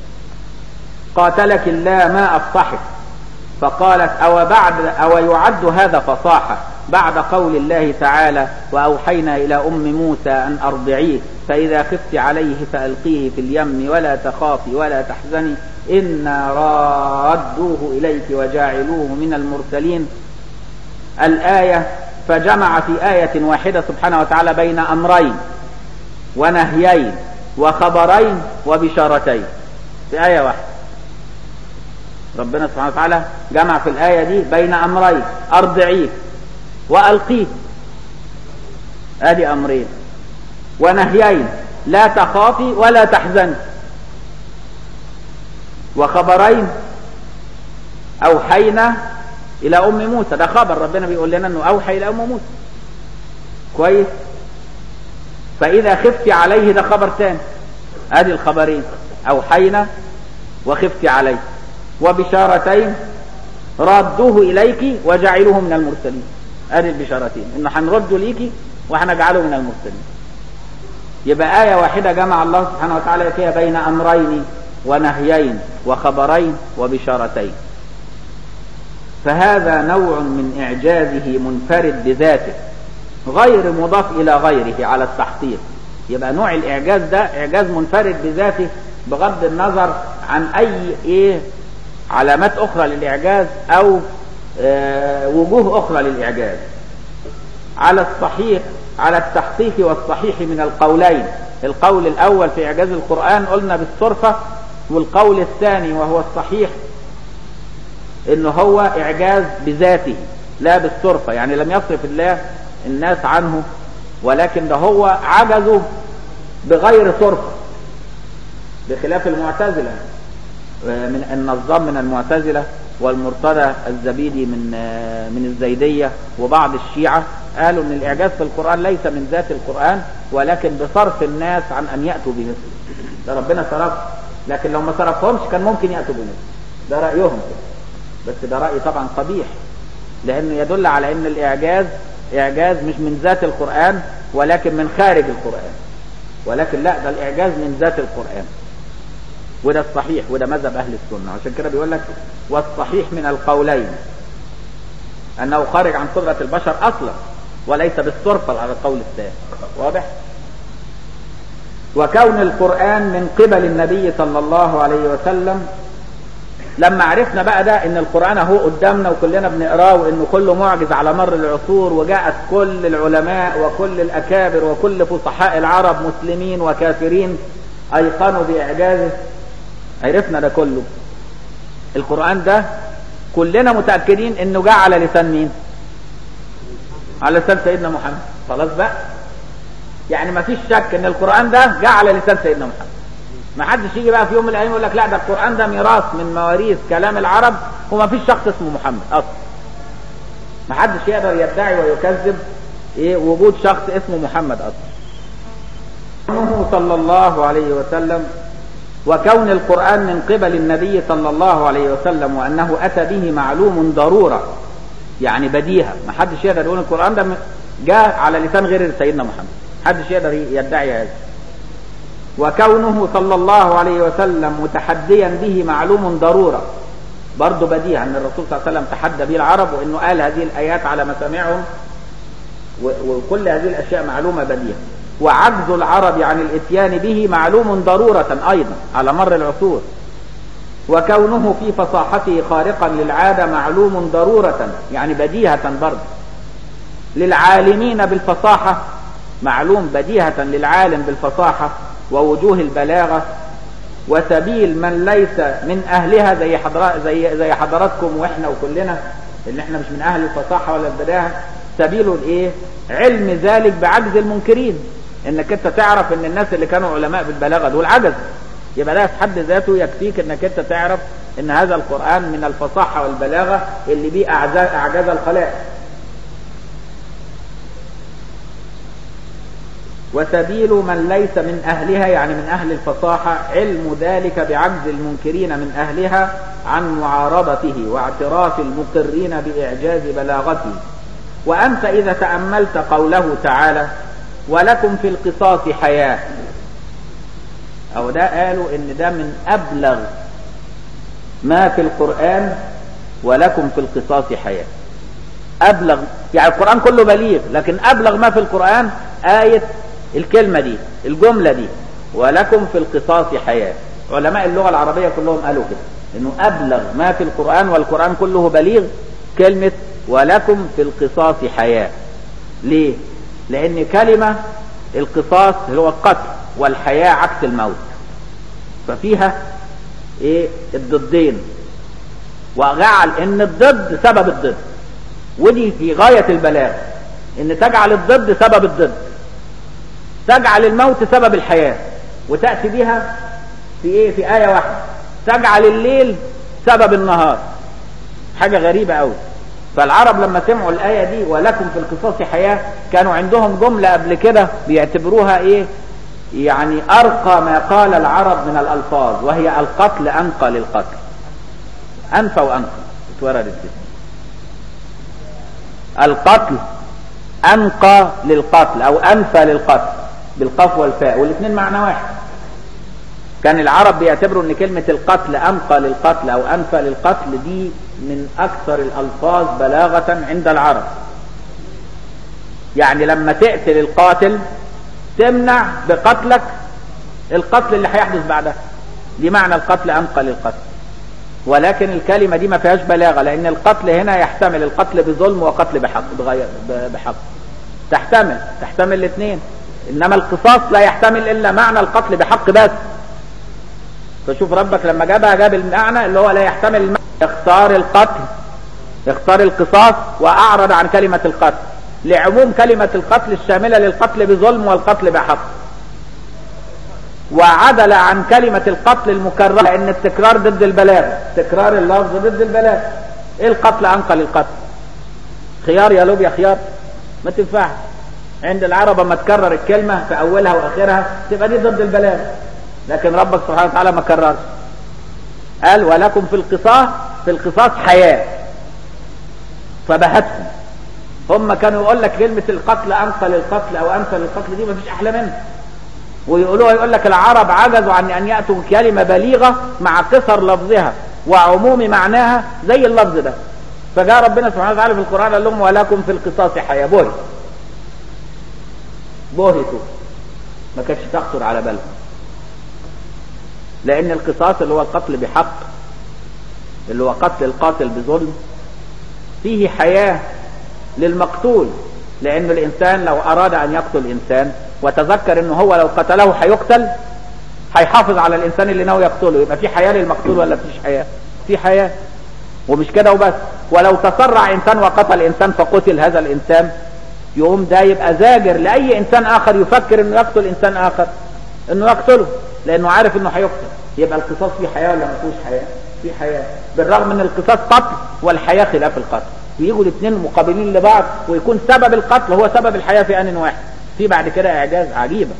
قاتلك الله ما افصحك فقالت او بعد او يعد هذا فصاحه بعد قول الله تعالى واوحينا الى ام موسى ان ارضعيه فاذا خفت عليه فالقيه في اليم ولا تخافي ولا تحزني إنا رادوه إليك وجاعلوه من المرسلين الآية فجمع في آية واحدة سبحانه وتعالى بين أمرين ونهيين وخبرين وبشارتين في آية واحدة ربنا سبحانه وتعالى جمع في الآية دي بين أمرين أرضعيه وألقيه هذه أمرين ونهيين لا تخافي ولا تحزني وخبرين أوحينا إلى أم موسى ده خبر ربنا بيقول لنا أنه أوحي إلى أم موسى كويس فإذا خفت عليه ده خبر ثاني هذه الخبرين أوحينا وخفت عليه وبشارتين ردوه إليك وجعلوه من المرسلين هذه البشارتين إنه هنرده ليكي وهنجعله من المرسلين يبقى آية واحدة جمع الله سبحانه وتعالى فيها بين أمرين ونهيين وخبرين وبشارتين فهذا نوع من إعجازه منفرد بذاته غير مضاف إلى غيره على التحقيق يبقى نوع الإعجاز ده إعجاز منفرد بذاته بغض النظر عن أي إيه علامات أخرى للإعجاز أو آه وجوه أخرى للإعجاز على الصحيح على التحقيق والصحيح من القولين القول الأول في إعجاز القرآن قلنا بالصرفة والقول الثاني وهو الصحيح ان هو اعجاز بذاته لا بالصرفة يعني لم يصرف الله الناس عنه ولكن ده هو عجزه بغير صرفة بخلاف المعتزلة من النظام من المعتزلة والمرتضى الزبيدي من من الزيدية وبعض الشيعة قالوا ان الاعجاز في القرآن ليس من ذات القرآن ولكن بصرف الناس عن ان يأتوا بمثله ده ربنا صرف لكن لو ما صرفهمش كان ممكن يأتوا بمثله ده رأيهم كده بس ده رأي طبعا قبيح لانه يدل على ان الاعجاز اعجاز مش من ذات القرآن ولكن من خارج القرآن ولكن لا ده الاعجاز من ذات القرآن وده الصحيح وده مذهب اهل السنة عشان كده بيقول لك والصحيح من القولين انه خارج عن قدرة البشر اصلا وليس بالصرفة على القول الثاني واضح وكون القرآن من قبل النبي صلى الله عليه وسلم لما عرفنا بقى ده ان القرآن اهو قدامنا وكلنا بنقراه وانه كله معجز على مر العصور وجاءت كل العلماء وكل الاكابر وكل فصحاء العرب مسلمين وكافرين ايقنوا باعجازه عرفنا ده كله القرآن ده كلنا متأكدين انه جاء على لسان مين على لسان سيدنا محمد خلاص بقى يعني ما فيش شك ان القرآن ده جاء على لسان سيدنا محمد ما حدش يجي بقى في يوم من الايام يقول لك لا ده القرآن ده ميراث من مواريث كلام العرب وما فيش شخص اسمه محمد اصلا ما حدش يقدر يدعي ويكذب ايه وجود شخص اسمه محمد اصلا صلى الله عليه وسلم وكون القرآن من قبل النبي صلى الله عليه وسلم وأنه أتى به معلوم ضرورة يعني بديهة ما حدش يقدر يقول القرآن ده جاء على لسان غير سيدنا محمد حدش يقدر يدعي هذا وكونه صلى الله عليه وسلم متحديا به معلوم ضرورة برضه بديهة أن الرسول صلى الله عليه وسلم تحدى به العرب وأنه قال هذه الآيات على مسامعهم وكل هذه الأشياء معلومة بديهة وعجز العرب عن الاتيان به معلوم ضرورة ايضا على مر العصور وكونه في فصاحته خارقا للعادة معلوم ضرورة يعني بديهة برضه للعالمين بالفصاحة معلوم بديهة للعالم بالفصاحة ووجوه البلاغة وسبيل من ليس من اهلها زي حضرات زي زي حضراتكم واحنا وكلنا اللي احنا مش من اهل الفصاحة ولا البلاغة سبيل الايه علم ذلك بعجز المنكرين انك انت تعرف ان الناس اللي كانوا علماء في البلاغه دول عجز يبقى ده في حد ذاته يكفيك انك انت تعرف ان هذا القران من الفصاحه والبلاغه اللي بيه اعجاز الخلائق وسبيل من ليس من اهلها يعني من اهل الفصاحه علم ذلك بعجز المنكرين من اهلها عن معارضته واعتراف المقرين باعجاز بلاغته وانت اذا تاملت قوله تعالى ولكم في القصاص حياة او ده قالوا ان ده من ابلغ ما في القرآن ولكم في القصاص حياة ابلغ يعني القرآن كله بليغ لكن ابلغ ما في القرآن آية الكلمة دي الجملة دي ولكم في القصاص حياة علماء اللغة العربية كلهم قالوا كده انه ابلغ ما في القرآن والقرآن كله بليغ كلمة ولكم في القصاص حياة ليه لان كلمة القصاص هو القتل والحياة عكس الموت ففيها ايه الضدين وجعل ان الضد سبب الضد ودي في غاية البلاغ ان تجعل الضد سبب الضد تجعل الموت سبب الحياة وتأتي بها في ايه في آية واحدة تجعل الليل سبب النهار حاجة غريبة قوي فالعرب لما سمعوا الآية دي ولكم في القصاص حياة كانوا عندهم جملة قبل كده بيعتبروها ايه يعني أرقى ما قال العرب من الألفاظ وهي القتل أنقى للقتل أنفى وأنقى اتوردت كده القتل أنقى للقتل أو أنفى للقتل بالقاف والفاء والاثنين معنى واحد كان العرب بيعتبروا ان كلمة القتل انقى للقتل او انفى للقتل دي من اكثر الالفاظ بلاغة عند العرب يعني لما تقتل القاتل تمنع بقتلك القتل اللي هيحدث بعدها دي معنى القتل انقى للقتل ولكن الكلمة دي ما فيهاش بلاغة لان القتل هنا يحتمل القتل بظلم وقتل بحق بغير بحق تحتمل تحتمل الاثنين انما القصاص لا يحتمل الا معنى القتل بحق بس فشوف ربك لما جابها جاب المعنى اللي هو لا يحتمل المعنى اختار القتل اختار القصاص واعرض عن كلمة القتل لعموم كلمة القتل الشاملة للقتل بظلم والقتل بحق وعدل عن كلمة القتل المكررة لان التكرار ضد البلاغ تكرار اللفظ ضد البلاغ ايه القتل انقل القتل خيار يا لوب يا خيار ما تنفعش عند العرب اما تكرر الكلمة في اولها واخرها تبقى دي ضد البلاغ لكن ربك سبحانه وتعالى ما كررش قال ولكم في القصاص في القصاص حياة فبهتهم هم كانوا يقول لك كلمة القتل أنقل القتل أو أمثل القتل دي مفيش أحلى منها ويقولوها يقول لك العرب عجزوا عن أن يأتوا كلمة بليغة مع قصر لفظها وعموم معناها زي اللفظ ده فجاء ربنا سبحانه وتعالى في القرآن قال لهم ولكم في القصاص حياة بهت بهتوا ما كانتش تخطر على بالهم لأن القصاص اللي هو القتل بحق اللي هو قتل القاتل بظلم فيه حياة للمقتول لأن الإنسان لو أراد أن يقتل إنسان وتذكر أنه هو لو قتله هيقتل هيحافظ على الإنسان اللي ناوي يقتله يبقى في حياة للمقتول ولا فيش حياة في حياة ومش كده وبس ولو تسرع إنسان وقتل إنسان فقتل هذا الإنسان يقوم ده يبقى زاجر لأي إنسان آخر يفكر أنه يقتل إنسان آخر أنه يقتله لأنه عارف أنه هيقتل يبقى القصاص فيه حياة ولا ما فيهوش حياة في حياة بالرغم من القصاص قتل والحياة خلاف القتل ويجوا الاثنين مقابلين لبعض ويكون سبب القتل هو سبب الحياة في آن واحد في بعد كده إعجاز عجيبة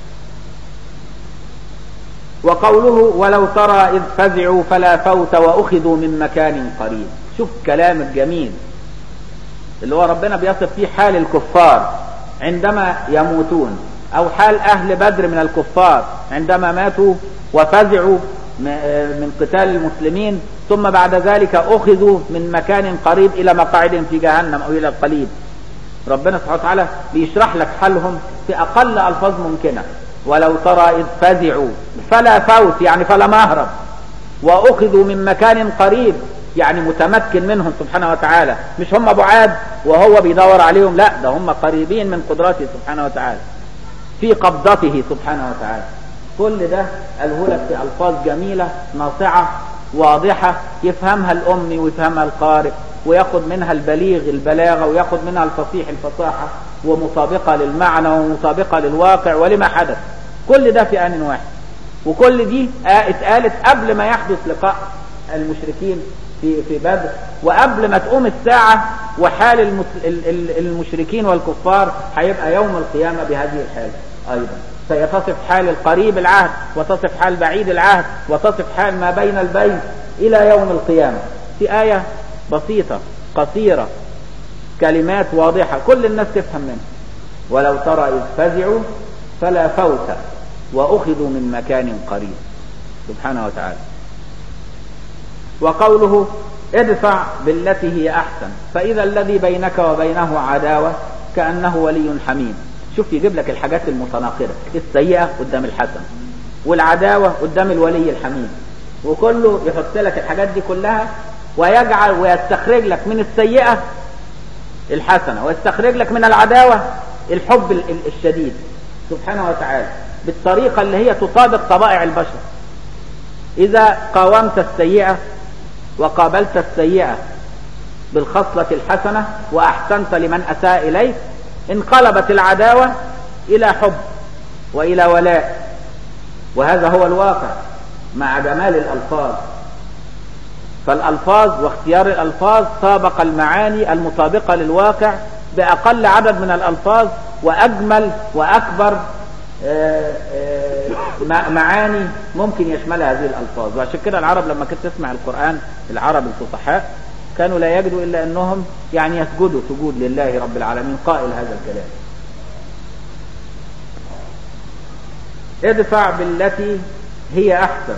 وقوله ولو ترى إذ فزعوا فلا فوت وأخذوا من مكان قريب شوف كلام الجميل اللي هو ربنا بيصف فيه حال الكفار عندما يموتون أو حال أهل بدر من الكفار عندما ماتوا وفزعوا من قتال المسلمين ثم بعد ذلك أخذوا من مكان قريب إلى مقاعد في جهنم أو إلى القليب ربنا سبحانه وتعالى بيشرح لك حالهم في أقل ألفاظ ممكنة ولو ترى إذ فزعوا فلا فوت يعني فلا مهرب وأخذوا من مكان قريب يعني متمكن منهم سبحانه وتعالى مش هم بعاد وهو بيدور عليهم لا ده هم قريبين من قدرته سبحانه وتعالى في قبضته سبحانه وتعالى كل ده قاله لك في ألفاظ جميلة ناصعة واضحة يفهمها الأمي ويفهمها القارئ وياخد منها البليغ البلاغة وياخد منها الفصيح الفصاحة ومطابقة للمعنى ومطابقة للواقع ولما حدث كل ده في آن واحد وكل دي اتقالت قبل ما يحدث لقاء المشركين في في بدر وقبل ما تقوم الساعة وحال المشركين والكفار هيبقى يوم القيامة بهذه الحال أيضا سيتصف حال القريب العهد وتصف حال بعيد العهد وتصف حال ما بين البين إلى يوم القيامة في آية بسيطة قصيرة كلمات واضحة كل الناس تفهم منها ولو ترى إذ فزعوا فلا فوت وأخذوا من مكان قريب سبحانه وتعالى وقوله ادفع بالتي هي أحسن فإذا الذي بينك وبينه عداوة كأنه ولي حميم شوف يجيب لك الحاجات المتناقضة السيئة قدام الحسن والعداوة قدام الولي الحميم وكله يحط لك الحاجات دي كلها ويجعل ويستخرج لك من السيئة الحسنة ويستخرج لك من العداوة الحب الشديد سبحانه وتعالى بالطريقة اللي هي تطابق طبائع البشر إذا قاومت السيئة وقابلت السيئة بالخصلة الحسنة وأحسنت لمن أساء إليك انقلبت العداوة إلى حب وإلى ولاء وهذا هو الواقع مع جمال الألفاظ فالألفاظ واختيار الألفاظ سابق المعاني المطابقة للواقع بأقل عدد من الألفاظ وأجمل وأكبر معاني ممكن يشملها هذه الألفاظ وعشان كده العرب لما كنت تسمع القرآن العرب الفصحاء كانوا لا يجدوا إلا أنهم يعني يسجدوا سجود لله رب العالمين قائل هذا الكلام ادفع بالتي هي أحسن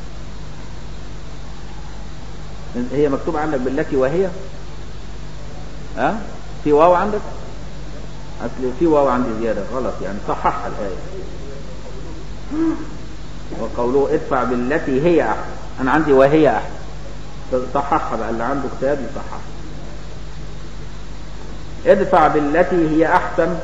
هي مكتوب عندك بالتي وهي ها أه؟ في واو عندك اصل في واو عندي زيادة غلط يعني صححها الآية وقوله ادفع بالتي هي أحسن أنا عندي وهي أحسن صححها بقى اللي عنده كتاب يصححها ادفع بالتي هي أحسن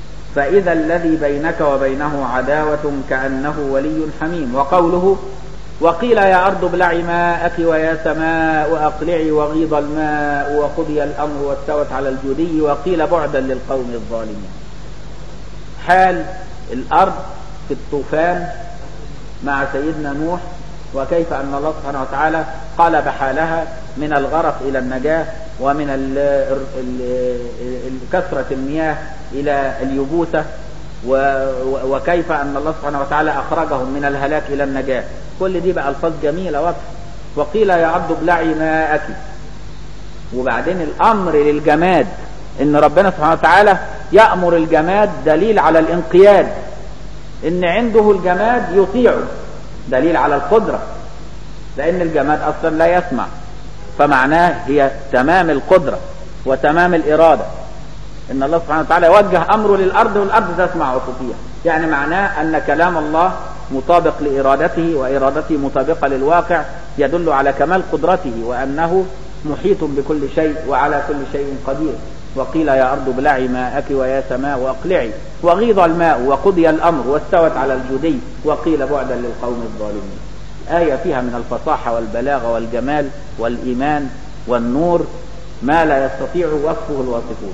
فإذا الذي بينك وبينه عداوة كأنه ولي حميم وقوله وقيل يا أرض ابلعي ماءك ويا سماء أقلعي وغيض الماء وقضي الأمر واستوت على الجودي وقيل بعدا للقوم الظالمين حال الأرض في الطوفان مع سيدنا نوح وكيف أن الله سبحانه وتعالى قلب حالها من الغرق إلى النجاة ومن ال ال ال كثرة المياه إلى اليبوسة وكيف أن الله سبحانه وتعالى أخرجهم من الهلاك إلى النجاة كل دي بقى ألفاظ جميلة واضحة وقيل يا عبد ابلعي ماءك وبعدين الأمر للجماد إن ربنا سبحانه وتعالى يأمر الجماد دليل على الانقياد إن عنده الجماد يطيعه دليل على القدرة لأن الجماد أصلا لا يسمع فمعناه هي تمام القدرة وتمام الإرادة إن الله سبحانه وتعالى يوجه أمره للأرض والأرض تسمع وتطيع يعني معناه أن كلام الله مطابق لإرادته وإرادته مطابقة للواقع يدل على كمال قدرته وأنه محيط بكل شيء وعلى كل شيء قدير وقيل يا أرض ابلعي ماءك ويا سماء واقلعي وغيض الماء وقضي الأمر واستوت على الجدي وقيل بعدا للقوم الظالمين آية فيها من الفصاحة والبلاغة والجمال والإيمان والنور ما لا يستطيع وصفه الواصفون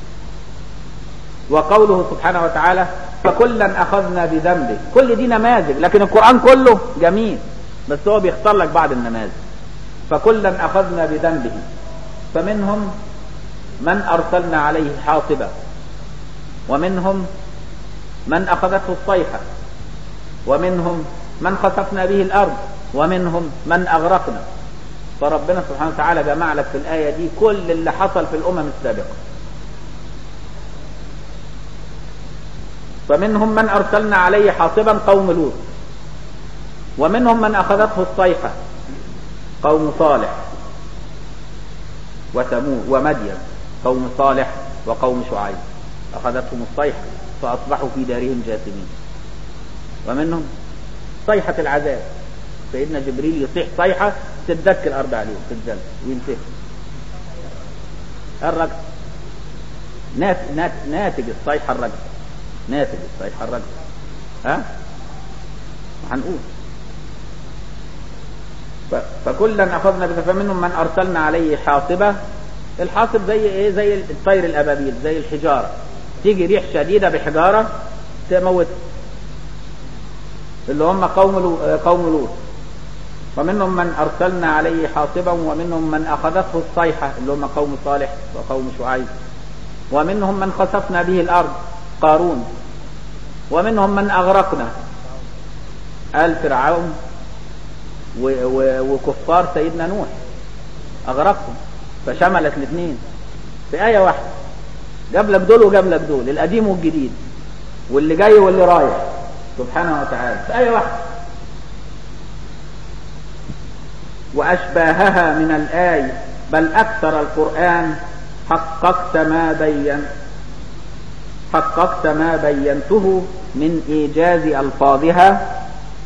وقوله سبحانه وتعالى فكلا أخذنا بذنبه كل دي نماذج لكن القرآن كله جميل بس هو بيختار لك بعض النماذج فكلا أخذنا بذنبه فمنهم من أرسلنا عليه حاصبا ومنهم من أخذته الصيحة ومنهم من خسفنا به الأرض ومنهم من أغرقنا فربنا سبحانه وتعالى جمع لك في الآية دي كل اللي حصل في الأمم السابقة فمنهم من أرسلنا عليه حاصبا قوم لوط ومنهم من أخذته الصيحة قوم صالح وثمود ومدين قوم صالح وقوم شعيب أخذتهم الصيحة فأصبحوا في دارهم جاثمين ومنهم صيحة العذاب سيدنا جبريل يصيح صيحة تدك الأرض عليهم تتزل وينتهي الرجل نات نات ناتج الصيحة الرجل ناتج الصيحة الرجل ها هنقول فكلا أخذنا فمنهم من أرسلنا عليه حاصبة الحاصب زي ايه زي الطير الابابيل زي الحجاره تيجي ريح شديده بحجاره تموت اللي هم قوم لو قوم لوط ومنهم من ارسلنا عليه حاصبا ومنهم من اخذته الصيحه اللي هم قوم صالح وقوم شعيب ومنهم من خسفنا به الارض قارون ومنهم من اغرقنا آل فرعون وكفار سيدنا نوح اغرقهم فشملت الاثنين في آية واحدة جاب لك دول وجاب لك دول القديم والجديد واللي جاي واللي رايح سبحانه وتعالى في آية واحدة وأشباهها من الآية بل أكثر القرآن حققت ما بين حققت ما بينته من إيجاز ألفاظها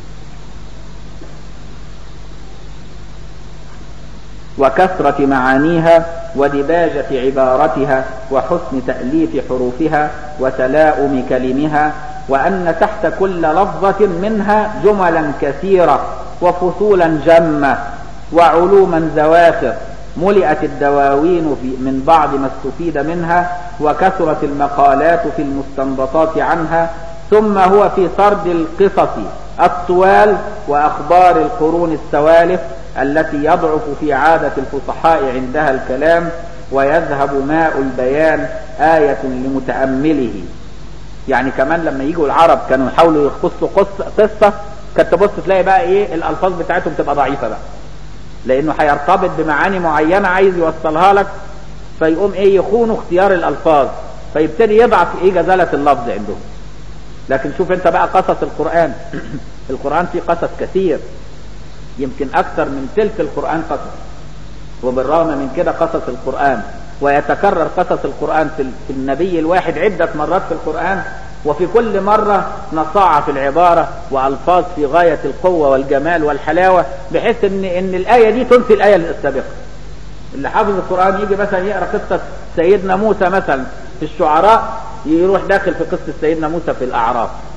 وكثرة معانيها ودباجة عبارتها وحسن تأليف حروفها وتلاؤم كلمها وأن تحت كل لفظة منها جملا كثيرة وفصولا جمة وعلوما زواخر ملئت الدواوين في من بعض ما استفيد منها وكثرت المقالات في المستنبطات عنها ثم هو في سرد القصص الطوال وأخبار القرون السوالف التي يضعف في عادة الفصحاء عندها الكلام ويذهب ماء البيان آية لمتأمله يعني كمان لما يجوا العرب كانوا يحاولوا يخصوا قصة كانت تبص تلاقي بقى ايه الالفاظ بتاعتهم تبقى ضعيفة بقى لانه هيرتبط بمعاني معينة عايز يوصلها لك فيقوم ايه يخونوا اختيار الالفاظ فيبتدي يضعف ايه جزالة اللفظ عندهم لكن شوف انت بقى قصص القرآن القرآن فيه قصص كثير يمكن أكثر من تلك القرآن قصص وبالرغم من كده قصص القرآن ويتكرر قصص القرآن في النبي الواحد عدة مرات في القرآن وفي كل مرة نصاعة في العبارة وألفاظ في غاية القوة والجمال والحلاوة بحيث إن إن الآية دي تنسي الآية السابقة. اللي حافظ القرآن يجي مثلا يقرأ قصة سيدنا موسى مثلا في الشعراء يروح داخل في قصة سيدنا موسى في الأعراف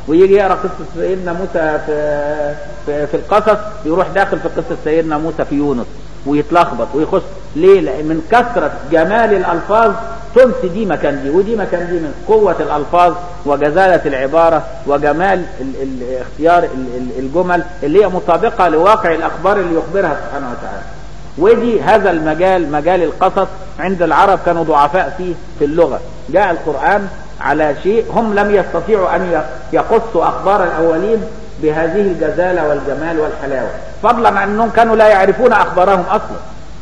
ويجي يقرا قصه سيدنا موسى في في, في القصص يروح داخل في قصه سيدنا موسى في يونس ويتلخبط ويخش ليه؟ لأن من كثرة جمال الألفاظ تنسي دي مكان دي ودي مكان دي من قوة الألفاظ وجزالة العبارة وجمال ال ال اختيار ال الجمل اللي هي مطابقة لواقع الأخبار اللي يخبرها سبحانه وتعالى ودي هذا المجال مجال القصص عند العرب كانوا ضعفاء فيه في اللغة جاء القرآن على شيء هم لم يستطيعوا أن يقصوا أخبار الأولين بهذه الجزالة والجمال والحلاوة فضلا عن أنهم كانوا لا يعرفون أخبارهم أصلا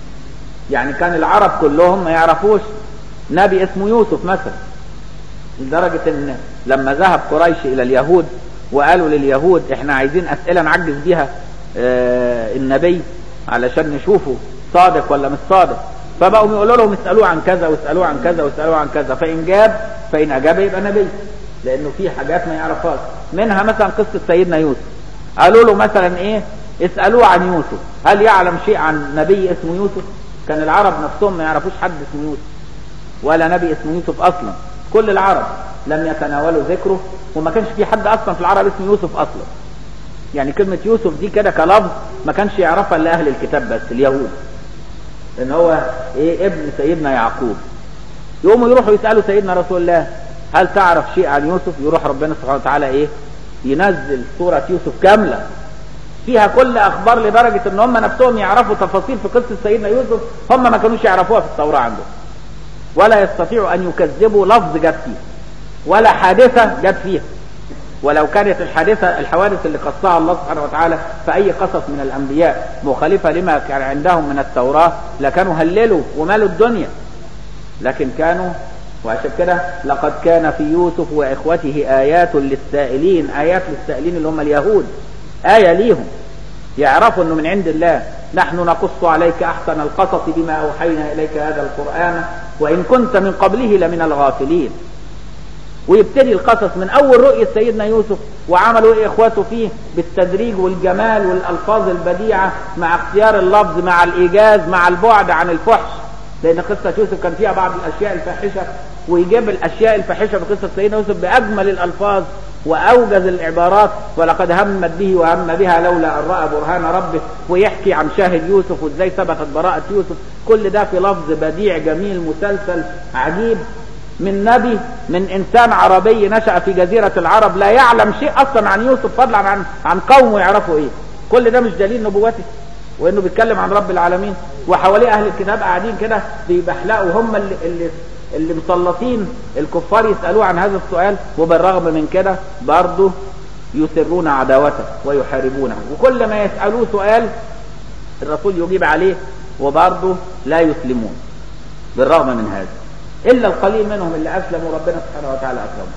يعني كان العرب كلهم ما يعرفوش نبي اسمه يوسف مثلا لدرجة ان لما ذهب قريش الى اليهود وقالوا لليهود احنا عايزين اسئلة نعجز بيها اه النبي علشان نشوفه صادق ولا مش صادق فبقوا يقولوا لهم اسألوه عن كذا واسألوه عن كذا واسألوه عن كذا فإن جاب فإن أجاب يبقى نبي لأنه في حاجات ما يعرفهاش منها مثلا قصة سيدنا يوسف قالوا له مثلا ايه اسألوه عن يوسف هل يعلم شيء عن نبي اسمه يوسف كان العرب نفسهم ما يعرفوش حد اسمه يوسف ولا نبي اسمه يوسف اصلا كل العرب لم يتناولوا ذكره وما كانش في حد اصلا في العرب اسمه يوسف اصلا يعني كلمة يوسف دي كده كلفظ ما كانش يعرفها الا اهل الكتاب بس اليهود لان هو ايه ابن سيدنا يعقوب يقوموا يروحوا يسألوا سيدنا رسول الله هل تعرف شيء عن يوسف يروح ربنا سبحانه وتعالى ايه ينزل سورة يوسف كاملة فيها كل اخبار لدرجة ان هم نفسهم يعرفوا تفاصيل في قصة سيدنا يوسف هم ما كانوش يعرفوها في التوراة عندهم ولا يستطيعوا ان يكذبوا لفظ جت فيها ولا حادثة جت فيها ولو كانت الحادثة الحوادث اللي قصها الله سبحانه وتعالى في اي قصص من الانبياء مخالفة لما كان عندهم من التوراة لكانوا هللوا ومالوا الدنيا لكن كانوا وعشان كده لقد كان في يوسف واخوته ايات للسائلين ايات للسائلين اللي هم اليهود آية ليهم يعرفوا انه من عند الله نحن نقص عليك احسن القصص بما اوحينا اليك هذا القرآن وان كنت من قبله لمن الغافلين ويبتدي القصص من اول رؤية سيدنا يوسف وعملوا ايه اخواته فيه بالتدريج والجمال والالفاظ البديعة مع اختيار اللفظ مع الايجاز مع البعد عن الفحش لان قصة يوسف كان فيها بعض الاشياء الفاحشة ويجيب الاشياء الفاحشة في قصة سيدنا يوسف باجمل الالفاظ واوجز العبارات ولقد همت به وهم بها لولا ان راى برهان ربه ويحكي عن شاهد يوسف وازاي ثبتت براءة يوسف كل ده في لفظ بديع جميل مسلسل عجيب من نبي من انسان عربي نشأ في جزيرة العرب لا يعلم شيء اصلا عن يوسف فضلا عن عن قومه يعرفوا ايه كل ده مش دليل نبوته وانه بيتكلم عن رب العالمين وحواليه اهل الكتاب قاعدين كده بيبحلقوا هم اللي, اللي اللي مسلطين الكفار يسألوه عن هذا السؤال وبالرغم من كده برضه يسرون عداوته ويحاربونه وكل ما يسألوه سؤال الرسول يجيب عليه وبرضه لا يسلمون بالرغم من هذا إلا القليل منهم اللي أسلموا ربنا سبحانه وتعالى أكرمهم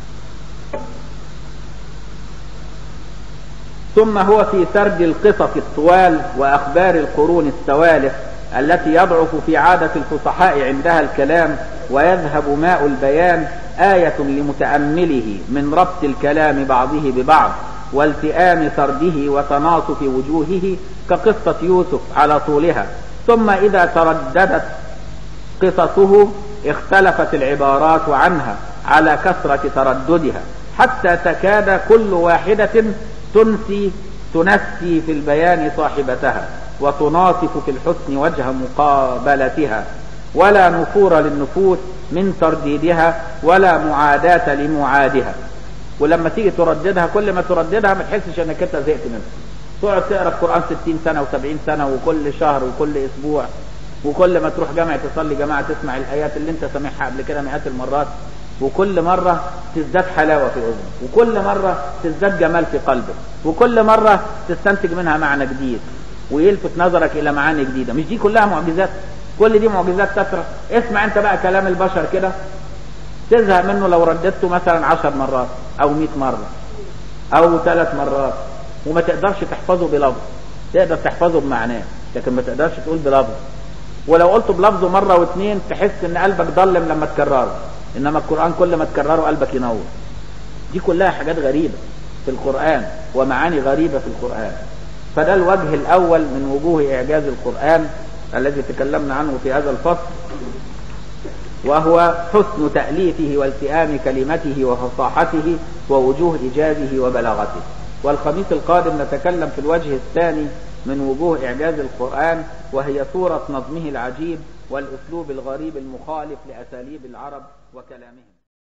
ثم هو في سرد القصص الطوال وأخبار القرون السوالف التي يضعف في عادة الفصحاء عندها الكلام ويذهب ماء البيان آية لمتأمله من ربط الكلام بعضه ببعض والتئام سرده وتناصف وجوهه كقصة يوسف على طولها ثم إذا ترددت قصصه اختلفت العبارات عنها على كثرة ترددها حتى تكاد كل واحدة تنسي تنسي في البيان صاحبتها وتناصف في الحسن وجه مقابلتها ولا نفور للنفوس من ترديدها ولا معاداة لمعادها ولما تيجي ترددها كل ما ترددها ما تحسش انك انت زهقت منها تقعد تقرا القران 60 سنه و70 سنه وكل شهر وكل اسبوع وكل ما تروح جامعه تصلي جماعه تسمع الايات اللي انت سامعها قبل كده مئات المرات وكل مرة تزداد حلاوة في أذنك وكل مرة تزداد جمال في قلبك وكل مرة تستنتج منها معنى جديد ويلفت نظرك إلى معاني جديدة مش دي كلها معجزات كل دي معجزات تترى اسمع انت بقى كلام البشر كده تزهق منه لو رددته مثلا عشر مرات او مئة مرة او ثلاث مرات وما تقدرش تحفظه بلفظ تقدر تحفظه بمعناه لكن ما تقدرش تقول بلفظ ولو قلته بلفظه مرة واثنين تحس ان قلبك ضلم لما تكرره انما القرآن كل ما تكرره قلبك ينور دي كلها حاجات غريبة في القرآن ومعاني غريبة في القرآن فده الوجه الاول من وجوه اعجاز القرآن الذي تكلمنا عنه في هذا الفصل وهو حسن تأليفه والتئام كلمته وفصاحته ووجوه إيجازه وبلاغته والخميس القادم نتكلم في الوجه الثاني من وجوه إعجاز القرآن وهي صورة نظمه العجيب والأسلوب الغريب المخالف لأساليب العرب وكلامهم